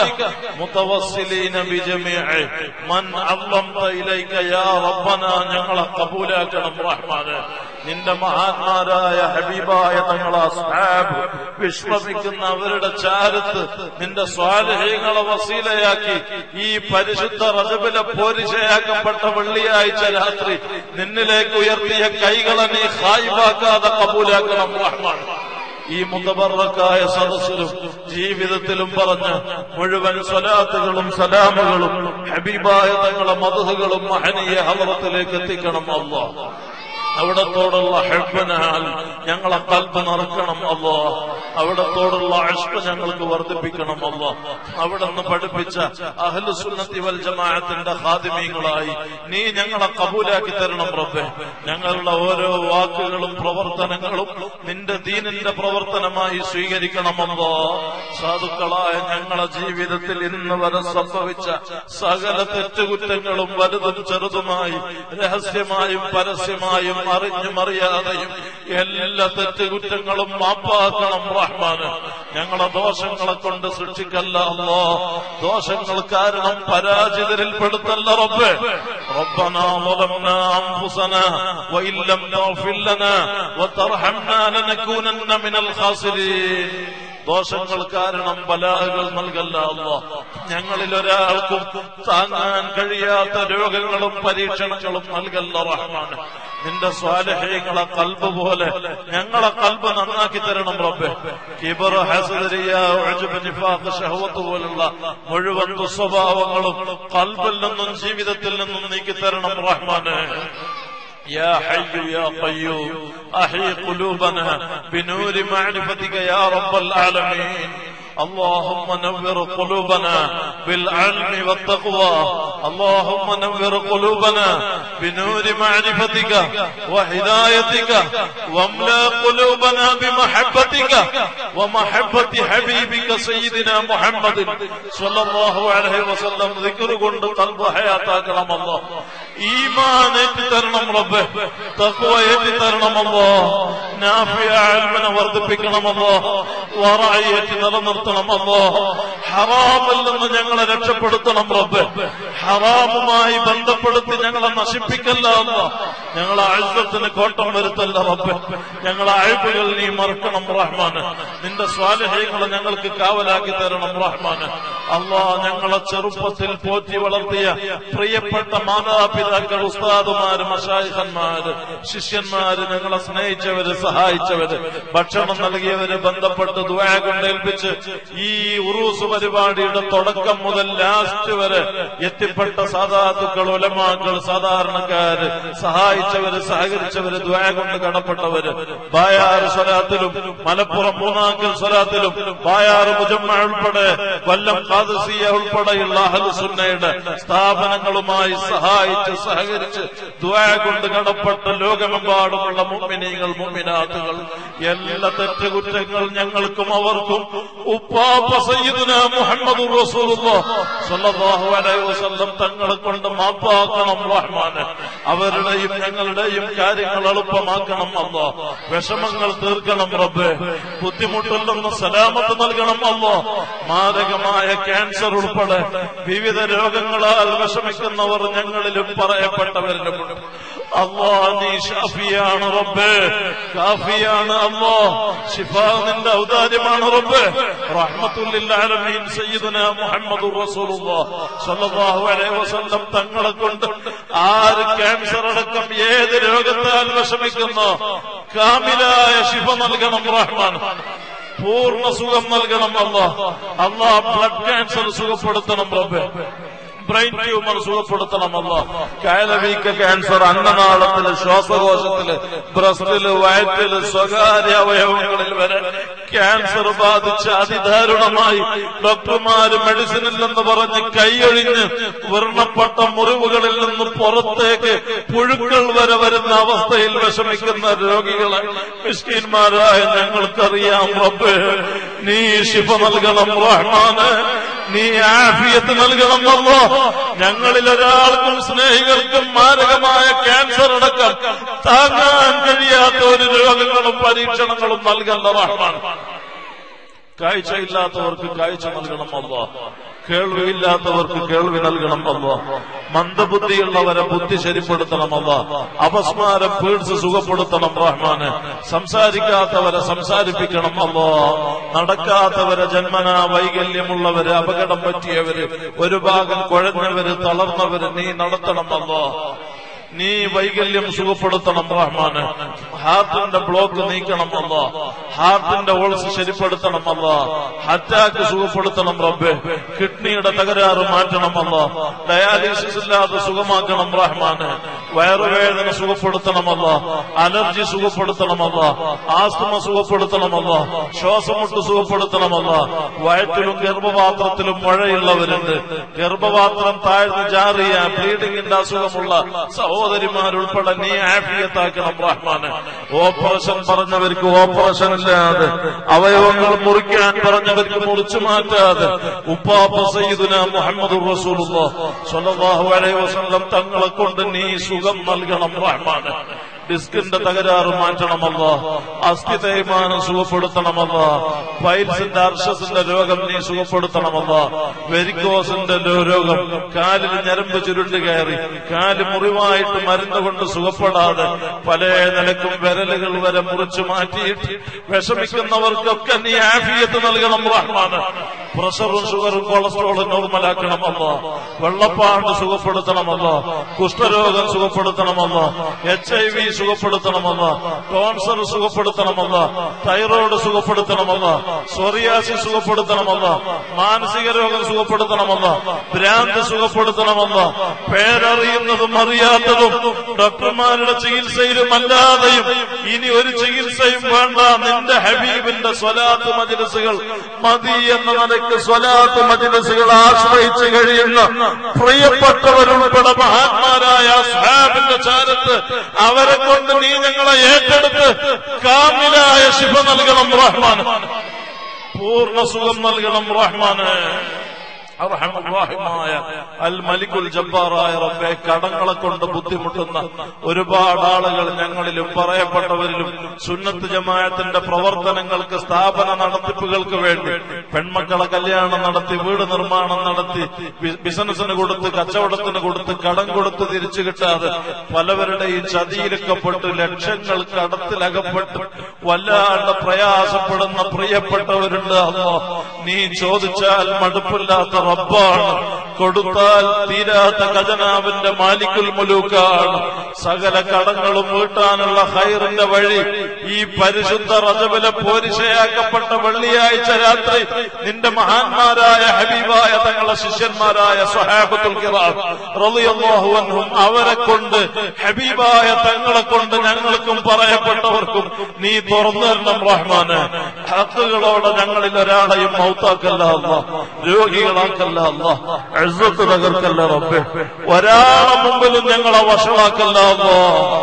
متوسلين بجميع من عظمت إليك يا ربنا ഞങ്ങളെ കബൂലാക്കണം റഹ്മാനെ നിന്റെ മഹാന്മാരായ ഹബീബായ തങ്ങളെ സ്ഹാബ് വിശ്വസിക്കുന്ന അവരുടെ ചാരത്ത് നിന്റെ സ്വാലഹ്യങ്ങളെ വസീലയാക്കി ഈ പരിശുദ്ധ റജബിലെ പോരിശയാക്കപ്പെട്ട വെള്ളിയാഴ്ച രാത്രി നിന്നിലേക്ക് ഉയർത്തിയ കൈകളെ നീ ഹായിവാക്കാതെ കബൂലാക്കണം റഹ്മാൻ ഈ മുതബറക്കായ സദസ്സിലും ജീവിതത്തിലും പറഞ്ഞ മുഴുവൻ സ്വലാത്തുകളും സലാമുകളും ഹബീബായ തങ്ങളെ മധുഹകളും മഹനീയ ഹലറത്തിലേക്ക് എത്തിക്കണം അള്ളാഹ് അവിടത്തോടുള്ള ഹെബനാൽ ഞങ്ങളെ കൽപ്പ് നിറക്കണം അല്ലോ അവിടത്തോടുള്ള അഷ്പ ഞങ്ങൾക്ക് വർദ്ധിപ്പിക്കണം അല്ലോ അവിടെ നിന്ന് പഠിപ്പിച്ച അഹ്ലുസുന്നത്തി വൽ ജമാഅത്തിന്റെ ഹാദിമീങ്ങളായി നീ ഞങ്ങളെ കബൂലാക്കി തരണം റബ്ബെ ഞങ്ങളുടെ ഓരോ വാക്കുകളും പ്രവർത്തനങ്ങളും നിന്റെ ദീനിന്റെ പ്രവർത്തനമായി സ്വീകരിക്കണമല്ലോ സാധുക്കളായ ഞങ്ങളെ ജീവിതത്തിൽ ഇന്ന് വരെ സംഭവിച്ച സകല തെറ്റുകുറ്റങ്ങളും വലുതും ചെറുതുമായി രഹസ്യമായും പരസ്യമായും അറിഞ്ഞും അറിയാതെയും എല്ലാ തെറ്റുകുറ്റങ്ങളും മാപ്പാക്കണം റഹ്മാന് ഞങ്ങളെ ദോഷങ്ങളെ കൊണ്ട് സൃഷ്ടിക്കല്ല അല്ലോ ദോഷങ്ങൾ കാരണം പരാജിതരിൽ പെടുത്തല്ല റബ്ബ് ربنا ظلمنا أنفسنا وإن لم تغفر لنا وترحمنا لنكونن من الخاسرين ദോഷങ്ങൾ കാരണം ബലാഹുകൾ നൽകല്ല അല്ലോ ഞങ്ങളിൽ ഒരാൾക്കും താങ്ങാൻ കഴിയാത്ത രോഗങ്ങളും പരീക്ഷണങ്ങളും നൽകല്ല റഹ്മാൻ നിന്റെ സ്വാലഹ്യങ്ങളെ കൽബ് പോലെ ഞങ്ങളെ കൽബ് നന്നാക്കി തരണം റബ്ബെ കിബർ ഹസദരിയ ഉഅ്ജബ് നിഫാഖ് ഷഹവത്ത് പോലുള്ള മുഴുവൻ ദുസ്വഭാവങ്ങളും കൽബിൽ നിന്നും ജീവിതത്തിൽ നിന്നും നീക്കി തരണം റഹ്മാനെ يا حي يا قيوم أحي قلوبنا بنور معرفتك يا رب العالمين اللهم نور قلوبنا بالعلم والتقوى اللهم نور قلوبنا بنور معرفتك وهدايتك واملا قلوبنا بمحبتك ومحبة حبيبك سيدنا محمد صلى الله عليه وسلم ذكر قند قلب حياتك الله ഈമാൻ ഏറ്റിത്തരണം റബ്ബ് തക്വ ഏറ്റിത്തരണമല്ലോ നാഫിയ അൽമനെ വർദ്ധിപ്പിക്കണമല്ലോ വറായി ഏറ്റി നിലനിർത്തണമല്ലോ ഹറാമിൽ നിന്ന് ഞങ്ങളെ രക്ഷപ്പെടുത്തണം റബ്ബ് ഹറാമുമായി ബന്ധപ്പെടുത്തി ഞങ്ങളെ നശിപ്പിക്കല്ല അല്ല ഞങ്ങളെ അഴുത്തത്തിന് കോട്ടം വരുത്തല്ല റബ്ബ് ഞങ്ങളെ അഴിപ്പുകൾ നീ മറക്കണം റഹ്മാന് നിന്റെ സ്വാലഹ്യങ്ങളെ ഞങ്ങൾക്ക് കാവലാക്കി തരണം റഹ്മാന് അള്ളാ ഞങ്ങളെ ചെറുപ്പത്തിൽ പോറ്റി വളർത്തിയ പ്രിയപ്പെട്ട മാതാപിതാക്കൾ ഉസ്താദുമാര് മഷായിഖന്മാര് ശിഷ്യന്മാര് ഞങ്ങളെ സ്നേഹിച്ചവര് സഹായിച്ചവര് ഭക്ഷണം നൽകിയവര് ബന്ധപ്പെട്ട് ദുആ കൊണ്ട് ഏൽപ്പിച്ച് ഈ ഉറൂസ് പരിപാടിയുടെ തുടക്കം മുതൽ ലാസ്റ്റ് വരെ എത്തിപ്പെട്ട സാധാതുക്കൾ ഉലമാക്കൾ സാധാരണക്കാര് സഹായിച്ചവര് സഹകരിച്ചവര് ദ്വായ കൊണ്ട് കടപ്പെട്ടവര് ബായാറ് സ്വലാത്തിലും മലപ്പുറം മൂന്നാക്കൽ സ്വലാത്തിലും ബായാറ് മുജമ്മ ഉൾപ്പെടെ കൊല്ലം കാദസിയ ഉൾപ്പെടെയുള്ള അഹലുസുന്നയുടെ സ്ഥാപനങ്ങളുമായി സഹായിച്ച് സഹകരിച്ച് ദ്വായ കൊണ്ട് കടപ്പെട്ട ലോകമെമ്പാടുമുള്ള മുമ്മിനീകൾ മുമ്മിനാത്തുകൾ എല്ലാ തെറ്റുകുറ്റങ്ങൾ ഞങ്ങൾക്കും അവർക്കും ഉപ്പാപ്പ സയ്യിദുന മുഹമ്മദ് സ്വല്ലല്ലാഹു അലൈഹി വസല്ലം തങ്ങളെ കൊണ്ട് മാപ്പാക്കണം റഹ്മാന് അവരുടെയും ഞങ്ങളുടെയും കാര്യങ്ങൾ എളുപ്പമാക്കണം അല്ലോ വിഷമങ്ങൾ തീർക്കണം റബ്ബ് ബുദ്ധിമുട്ടിൽ നിന്ന് സലാമത്ത് നൽകണം അല്ലോ മാരകമായ ക്യാൻസർ ഉൾപ്പെടെ വിവിധ രോഗങ്ങളാൽ വിഷമിക്കുന്നവർ ഞങ്ങളിലും പറയപ്പെട്ടവരിലും അള്ളാ നീ ഷാഫിയാണ് റബ്ബ് കാഫിയാണ് അള്ളാ ഷിഫ നിന്റെ ഔദാര്യമാണ് റബ്ബ് റഹ്മത്തുല്ലാലമീൻ സയ്യിദുന മുഹമ്മദ് റസൂലുള്ളാഹ് സ്വല്ലല്ലാഹു അലൈഹി വസല്ലം തങ്ങളെ കൊണ്ട് ആര് ക്യാൻസർ അടക്കം ഏത് രോഗത്താൽ വിഷമിക്കുന്നു കാമിലായ ശിഫ നൽകണം റഹ്മാൻ പൂർണ്ണ സുഖം നൽകണം അല്ലാ അല്ലാ ബ്ലഡ് ക്യാൻസർ സുഖപ്പെടുത്തണം റബ്ബ് ബ്രെയിൻ ട്യൂമർ സുഖപ്പെടുത്തണമല്ലോ കയലവീക്ക ക്യാൻസർ അന്നനാളത്തില് ശ്വാസകോശത്തില് ബ്രസ്റ്റില് വയറ്റില് സ്വകാര്യ അവയവങ്ങളിൽ വരെ ക്യാൻസർ ബാധിച്ച് അതിദാരുണമായി ഡോക്ടർമാര് മെഡിസിനിൽ നിന്ന് പറഞ്ഞ് കൈയൊഴിഞ്ഞ് വർണ്ണപ്പെട്ട മുറിവുകളിൽ നിന്ന് പുറത്തേക്ക് പുഴുക്കൾ വരെ വരുന്ന അവസ്ഥയിൽ വിഷമിക്കുന്ന രോഗികളെ മിസ്കീന്മാരായ ഞങ്ങൾക്കറിയാം റബ്ബ് നീ ശിഫ നൽകണം റഹ്മാന് നീ ആഫിയത്ത് നൽകണമെന്നോ ഞങ്ങളിൽ ഒരാൾക്കും സ്നേഹികൾക്കും മാരകമായ ക്യാൻസർ അടക്കം താങ്ങാൻ കഴിയാത്ത ഒരു രോഗങ്ങളും പരീക്ഷണങ്ങളും നൽകേണ്ട റഹ്മാൻ കാഴ്ചയില്ലാത്തവർക്ക് കാഴ്ച നൽകണം അല്ലോ കേൾവിയില്ലാത്തവർക്ക് കേൾവി നൽകണം അല്ല മന്ദബുദ്ധിയുള്ളവരെ ബുദ്ധി ശരിപ്പെടുത്തണം അല്ല അപസ്മാരം പീഡ്സ് സുഖപ്പെടുത്തണം റഹ്മാന് സംസാരിക്കാത്തവരെ സംസാരിപ്പിക്കണം അല്ലോ നടക്കാത്തവരെ ജന്മന വൈകല്യമുള്ളവര് അപകടം പറ്റിയവര് ഒരു ഭാഗം കുഴഞ്ഞവര് തളർന്നവര് നീ നടത്തണം അല്ലോ നീ വൈകല്യം സുഖപ്പെടുത്തണം റഹ്മാന് ഹാർട്ടിന്റെ ബ്ലോക്ക് നീക്കണം അല്ല ഹാർട്ടിന്റെ ഓൾസ് ശരിപ്പെടുത്തണം അല്ല അറ്റാക്ക് സുഖപ്പെടുത്തണം റബ്ബെ കിഡ്നിയുടെ തകരാറ് മാറ്റണം അല്ല ഡയാലിസിസ് ഇല്ലാതെ സുഖമാക്കണം റഹ്മാന് വയറുവേദന സുഖപ്പെടുത്തണമല്ല അലർജി സുഖപ്പെടുത്തണമല്ല ആസ്തമ സുഖപ്പെടുത്തണമല്ല ശ്വാസമുട്ട് സുഖപ്പെടുത്തണമല്ല വയറ്റിലും ഗർഭപാത്രത്തിലും മഴയുള്ളവരുണ്ട് ഗർഭപാത്രം താഴ്ന്ന് ജാറിയ ബ്ലീഡിങ്ങിന്റെ അസുഖമുള്ള സഹോദരിമാരുൾപ്പെടെ നീ ആഫിയത്താക്കണം റഹ്മാന് ഓപ്പറേഷൻ പറഞ്ഞവർക്ക് ഓപ്പറേഷൻ ഇല്ലാതെ അവയവങ്ങൾ മുറിക്കാൻ പറഞ്ഞവർക്ക് മുറിച്ചു മാറ്റാതെ ഉപ്പാപ്പ സയ്യിദുന മുഹമ്മദ് റസൂലുള്ള സ്വല്ലല്ലാഹു അലൈഹി വസല്ലം തങ്ങളെ കൊണ്ട് നീ സുഖം നൽകണം റഹ്മാന് ഡിസ്കിന്റെ തകരാറ് മാറ്റണമല്ല അസ്ഥി തേയ്മാനം സുഖപ്പെടുത്തണമല്ല പൈൽസിന്റെ അർഷസിന്റെ രോഗം നീ സുഖപ്പെടുത്തണമല്ല വെരിക്കോസിന്റെ രോഗം കാലിൽ ഞരമ്പ് ചുരുണ്ട് കയറി കാല് മുറിവായിട്ട് മരുന്ന് കൊണ്ട് സുഖപ്പെടാതെ പല നിലക്കും വിരലുകൾ വരെ മുറിച്ചു മാറ്റിയിട്ട് വിഷമിക്കുന്നവർക്കൊക്കെ നീ ആഫിയത്ത് നൽകണം റഹ്മാന് പ്രഷറും ഷുഗറും കൊളസ്ട്രോളും നോർമലാക്കണമല്ല വെള്ളപ്പാണ്ട് സുഖപ്പെടുത്തണമല്ല കുഷ്ഠരോഗം സുഖപ്പെടുത്തണമല്ല എച്ച് ഐ വി സുഖപ്പെടുത്തണമല്ല ടോൺസർ സുഖപ്പെടുത്തണമല്ല തൈറോയ്ഡ് സുഖപ്പെടുത്തണമല്ല സോറിയാസി സുഖപ്പെടുത്തണമല്ല മാനസിക രോഗം സുഖപ്പെടുത്തണമല്ല ഭ്രാന്ത് സുഖപ്പെടുത്തണമല്ല പേരറിയുന്നതും അറിയാത്തതും ഡോക്ടർമാരുടെ ചികിത്സയിലും അല്ലാതെയും ഇനി ഒരു ചികിത്സയും വേണ്ട നിന്റെ ഹബീബിന്റെ സ്വലാത്ത് മജിലസുകൾ മതി എന്ന നിലയ്ക്ക് സ്വലാത്ത് മജിലസുകൾ ആശ്രയിച്ച് കഴിയുന്ന പ്രിയപ്പെട്ടവരുൾപ്പെടെ മഹാന്മാരായ സാബിന്റെ ചാരത്ത് അവരെ കൊണ്ട് നീ ഞങ്ങളെ ഏറ്റെടുത്ത് കാമിലായ ശിഫ നൽകണം റഹ്മാൻ പൂർണ്ണ സുഖം നൽകണം റഹ്മാന് അർഹമുറാഹിമായ അൽ മലിക്കുൽ ജബ്ബാറായ റബ്ബെ കടങ്ങളെ കൊണ്ട് ബുദ്ധിമുട്ടുന്ന ഒരുപാട് ആളുകൾ ഞങ്ങളിലും പറയപ്പെട്ടവരിലും സുന്നത്ത് ജമായത്തിന്റെ പ്രവർത്തനങ്ങൾക്ക് സ്ഥാപന നടത്തിപ്പുകൾക്ക് വേണ്ടി പെൺമക്കളെ കല്യാണം നടത്തി വീട് നിർമ്മാണം നടത്തി ബി- ബിസിനസിന് കൊടുത്ത് കച്ചവടത്തിന് കൊടുത്ത് കടം കൊടുത്ത് തിരിച്ചു കിട്ടാതെ പലവരുടെയും ചതിയിലൊക്കെ പെട്ട് ലക്ഷങ്ങൾ കടത്തിലകപ്പെട്ട് വല്ലാണ്ട് പ്രയാസപ്പെടുന്ന പ്രിയപ്പെട്ടവരുണ്ട് അല്ലോ നീ ചോദിച്ചാൽ മടുപ്പില്ലാത്ത റബ്ബാണ് കൊടുത്താൽ തീരാത്ത ഖജനാവിന്റെ മാലിക്കുൽ മുലൂക്കാണ് സകല കടങ്ങളും വീട്ടാനുള്ള ഹൈറിന്റെ വഴി ഈ പരിശുദ്ധ റജബിലെ പോരിശയാക്കപ്പെട്ട വെള്ളിയാഴ്ച രാത്രി നിന്റെ മഹാന്മാരായ ഹബീബായ തങ്ങളുടെ ശിഷ്യന്മാരായ സ്വഹാബത്തുൽ കിറാം റളിയല്ലാഹു അൻഹും അവരെ കൊണ്ട് ഹബീബായ തങ്ങളെ കൊണ്ട് ഞങ്ങൾക്കും പറയപ്പെട്ടവർക്കും നീ തുറന്നു തരണം റഹ്മാന് ഹക്കുകളോടെ ഞങ്ങളിൽ ഒരാളെയും മൗത്താക്കല്ല അല്ല രോഗികളാക്കല്ല അല്ല എഴുത്ത് തകർക്കല്ല റബ്ബെ ഒരാളെ മുമ്പിലും ഞങ്ങളെ വഷളാക്കല്ല അല്ലോ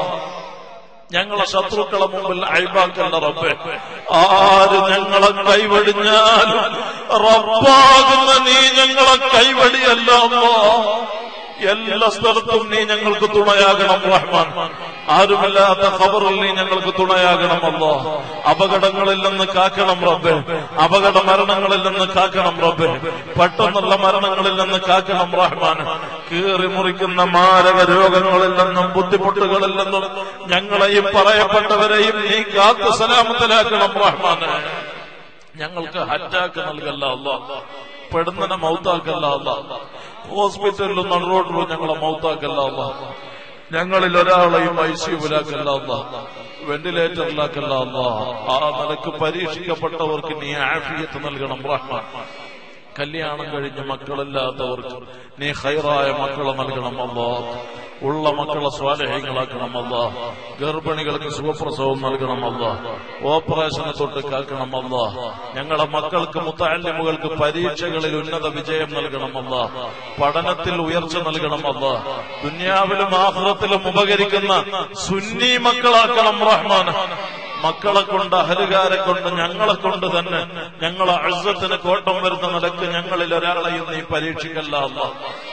ഞങ്ങളെ ശത്രുക്കളെ മുമ്പിൽ അഴിബാക്കല്ല റബ്ബെ ആര് ഞങ്ങളെ കൈവടിഞ്ഞാലും റബ്ബാകുന്ന നീ ഞങ്ങളെ കൈവടിയല്ല അല്ലോ എല്ലാ സ്ഥലത്തും നീ ഞങ്ങൾക്ക് തുണയാകണം റഹ്മാൻ ആരുമില്ലാത്ത ഖബറിൽ നീ ഞങ്ങൾക്ക് തുണയാകണമല്ലോ അപകടങ്ങളിൽ നിന്ന് കാക്കണം റബ്ബെ അപകട മരണങ്ങളിൽ നിന്ന് കാക്കണം റബ്ബെ പെട്ടെന്നുള്ള മരണങ്ങളിൽ നിന്ന് കാക്കണം റഹ്മാൻ കീറി മുറിക്കുന്ന മാരക രോഗങ്ങളിൽ നിന്നും ബുദ്ധിമുട്ടുകളിൽ നിന്നും ഞങ്ങളെയും പറയപ്പെട്ടവരെയും നീ കാത്ത് സലാമത്തിലാക്കണം റഹ്മാൻ ഞങ്ങൾക്ക് ഹറ്റാക്ക് നൽകല്ല അല്ല പെടുന്നനെ മൗത്താക്കല്ല അല്ല ഹോസ്പിറ്റലിലും നടുറോഡിലും ഞങ്ങളെ മൗത്താക്കല്ല അല്ല ഞങ്ങളിൽ ഒരാളെയും ഐസിയുവിലാക്കല്ല അല്ല വെന്റിലേറ്ററിലാക്കല്ല അല്ല ആ നിലക്ക് പരീക്ഷിക്കപ്പെട്ടവർക്ക് നീ ആഫിയത്ത് നൽകണം റഹ്മാൻ കല്യാണം കഴിഞ്ഞ് മക്കളില്ലാത്തവർക്ക് നീ ഹൈറായ മക്കളെ നൽകണം അല്ലോ ഉള്ള മക്കളെ സ്വാലഹ്യങ്ങളാക്കണം അല്ല ഗർഭിണികൾക്ക് സുഖപ്രസവം നൽകണം അല്ല ഓപ്പറേഷനെ തൊട്ട് കാക്കണം അല്ല ഞങ്ങളെ മക്കൾക്ക് മുത്താലിമുകൾക്ക് പരീക്ഷകളിൽ ഉന്നത വിജയം നൽകണം അല്ല പഠനത്തിൽ ഉയർച്ച നൽകണം അല്ല ദുന്യാവിലും ആഹ്റത്തിലും ഉപകരിക്കുന്ന സുന്നി മക്കളാക്കണം റഹ്മാൻ മക്കളെ കൊണ്ട് അഹലുകാരെ കൊണ്ട് ഞങ്ങളെ കൊണ്ട് തന്നെ ഞങ്ങളെ അഴുസത്തിന് കോട്ടം വരുന്ന നിലക്ക് ഞങ്ങളിൽ ഒരാളെയും നീ പരീക്ഷിക്കല്ല അല്ല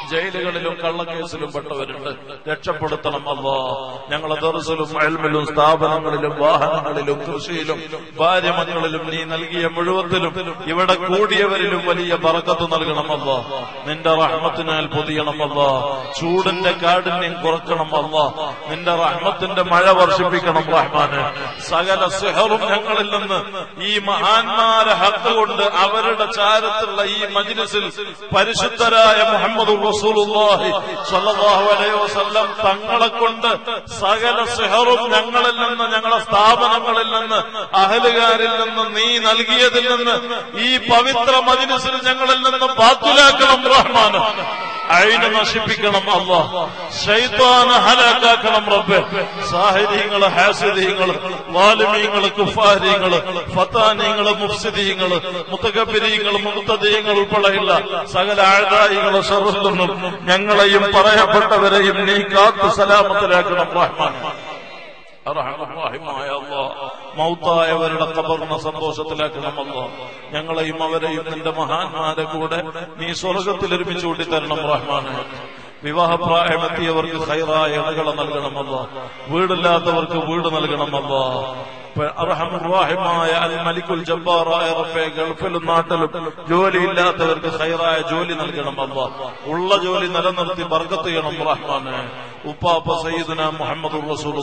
ജയിലുകളിലും കള്ളക്കേസിലും പെട്ടവരുണ്ട് രക്ഷപ്പെടുത്തണം അല്ലാ ഞങ്ങളെ ദർസിലും അയൽമിലും സ്ഥാപനങ്ങളിലും വാഹനങ്ങളിലും കൃഷിയിലും ഭാര്യമക്കളിലും നീ നൽകിയ മുഴുവത്തിലും ഇവിടെ കൂടിയവരിലും വലിയ ബറക്കത്ത് നൽകണം അല്ലാ നിന്റെ റഹ്മത്തിനാൽ പൊതിയണം അല്ലാ ചൂടിന്റെ കാഠിന്യം കുറക്കണം അല്ലാ നിന്റെ റഹ്മത്തിന്റെ മഴ വർഷിപ്പിക്കണം റഹ്മാന് സകല സിഹറും ഞങ്ങളിൽ നിന്ന് ഈ മഹാന്മാരെ ഹക്ക് കൊണ്ട് അവരുടെ ചാരത്തുള്ള ഈ മജ്ലിസിൽ പരിശുദ്ധരായ മുഹമ്മദ് റസൂലുള്ളാഹി സ്വല്ലല്ലാഹു അലൈഹി വസല്ലം തങ്ങളെ കൊണ്ട് സകല സിഹറും ഞങ്ങളിൽ നിന്ന് ഞങ്ങളുടെ സ്ഥാപനങ്ങളിൽ നിന്ന് അഹലുകാരിൽ നിന്ന് നീ നൽകിയതിൽ നിന്ന് ഈ പവിത്ര മജ്ലിസിൽ ഞങ്ങളിൽ നിന്ന് ബാത്തുലാക്കണം റഹ്മാന് അയിന് നശിപ്പിക്കണം അല്ല ശൈത്താന ഹലാക്കാക്കണം റബ്ബെ സാഹിര്യങ്ങള് ഹാസിദീങ്ങള് വാലിമീങ്ങള് കുഫാരിങ്ങള് ഫത്താനീങ്ങള് മുഫ്സിദീങ്ങള് മുത്തകബിരീങ്ങള് മുക്തദീങ്ങൾ ഉൾപ്പെടെയുള്ള സകല ആഴായികളെ ഷറുന്നും ഞങ്ങളെയും പറയപ്പെട്ടവരെയും നീ കാത്തു സലാമത്തിലാക്കണം റഹ്മാൻ അർഹമർറാഹിമായ അല്ലാഹ് മൗത്തായവരുടെ കബറിനെ സന്തോഷത്തിലാക്കണമല്ലോ ഞങ്ങളെയും അവരെയും നിന്റെ മഹാന്മാരെ കൂടെ നീ സ്വർഗത്തിൽ ഒരുമിച്ച് കൂട്ടിത്തരണം റഹ്മാനെ വിവാഹപ്രായമെത്തിയവർക്ക് ഹൈറായ ഇണകളെ നൽകണമല്ലോ വീടില്ലാത്തവർക്ക് വീട് നൽകണമല്ലോ അർഹമുറാഹിമായ അൽ മലിക്കുൽ ജബ്ബാറായ റബ്ബെ ഗൾഫിലും നാട്ടിലും ജോലിയില്ലാത്തവർക്ക് ഹൈറായ ജോലി നൽകണമല്ലോ ഉള്ള ജോലി നിലനിർത്തി ബർക്കത്ത് ചെയ്യണം റഹ്മാനെ ഉപ്പാപ്പ സയ്യിദുന മുഹമ്മദ്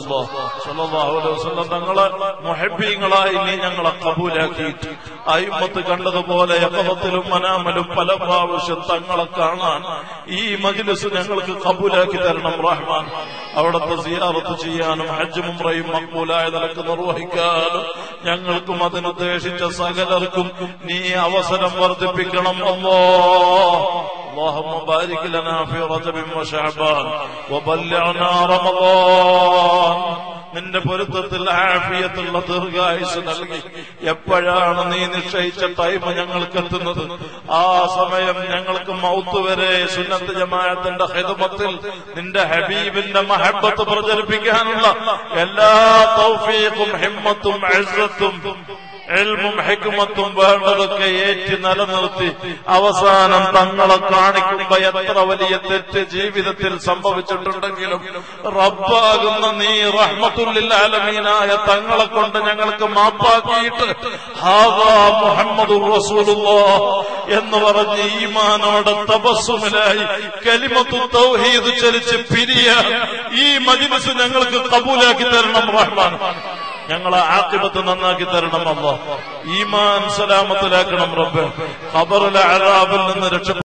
റസൂലുള്ളാഹി തങ്ങളെ മുഹബീങ്ങളായി നീ ഞങ്ങളെ കബൂലാക്കിയിട്ട് അയിമത്ത് കണ്ടതുപോലെ യക്കത്തിലും മനാമലും പല പ്രാവശ്യം തങ്ങളെ കാണാൻ ഈ മജ്ലിസ് ഞങ്ങൾക്ക് കബൂലാക്കി തരണം റഹ്മാൻ അവിടുത്തെ സിയാറത്ത് ചെയ്യാനും ഹജ്ജ് മുംറയും മക്ബൂലായ നിലക്ക് നിർവഹിക്കാനും ഞങ്ങൾക്കും അതിനുദ്ദേശിച്ച സകലർക്കും നീ അവസരം വർദ്ധിപ്പിക്കണം അല്ലോ اللهم بارك لنا في رجب وشعبان وبلغنا رمضان നിന്റെ പൊരുത്തത്തിൽ ആഫിയത്തുള്ള ദീർഘായുസ് നൽകി എപ്പോഴാണ് നീ നിശ്ചയിച്ച ടൈം ഞങ്ങൾക്ക് എത്തുന്നത് ആ സമയം ഞങ്ങൾക്ക് മൗത്ത് വരെ സുന്നത്ത് ജമാഅത്തിന്റെ ഹിദമത്തിൽ നിന്റെ ഹബീബിന്റെ മഹബത്ത് പ്രചരിപ്പിക്കാനുള്ള എല്ലാ തൗഫീഖും ഹിമ്മത്തും ഇസ്സത്തും എൽമും ഹെക്കുമത്തും വേണ്ടതൊക്കെ ഏറ്റി നിലനിർത്തി അവസാനം തങ്ങളെ കാണിക്കുമ്പോ എത്ര വലിയ തെറ്റ് ജീവിതത്തിൽ സംഭവിച്ചിട്ടുണ്ടെങ്കിലും റബ്ബാകുന്ന നീ റഹ്മത്തുല്ലാലമീനായ തങ്ങളെ കൊണ്ട് ഞങ്ങൾക്ക് മാപ്പാക്കിയിട്ട് ഹാവാ മുഹമ്മദ് റസൂലുള്ളാ എന്ന് പറഞ്ഞ് ഈമാനോടെ തപസ്സുമിലായി കലിമത്തു തൗഹീദ് ചലിച്ച് പിരിയാൻ ഈ മജിലിസ് ഞങ്ങൾക്ക് കബൂലാക്കി തരണം റഹ്മാൻ ഞങ്ങളെ ആക്കിബത്ത് നന്നാക്കി തരണം അല്ല ഈമാൻ സലാമത്തിലാക്കണം റബ്ബ് ഖബറിലെ അറാബിൽ നിന്ന് രക്ഷ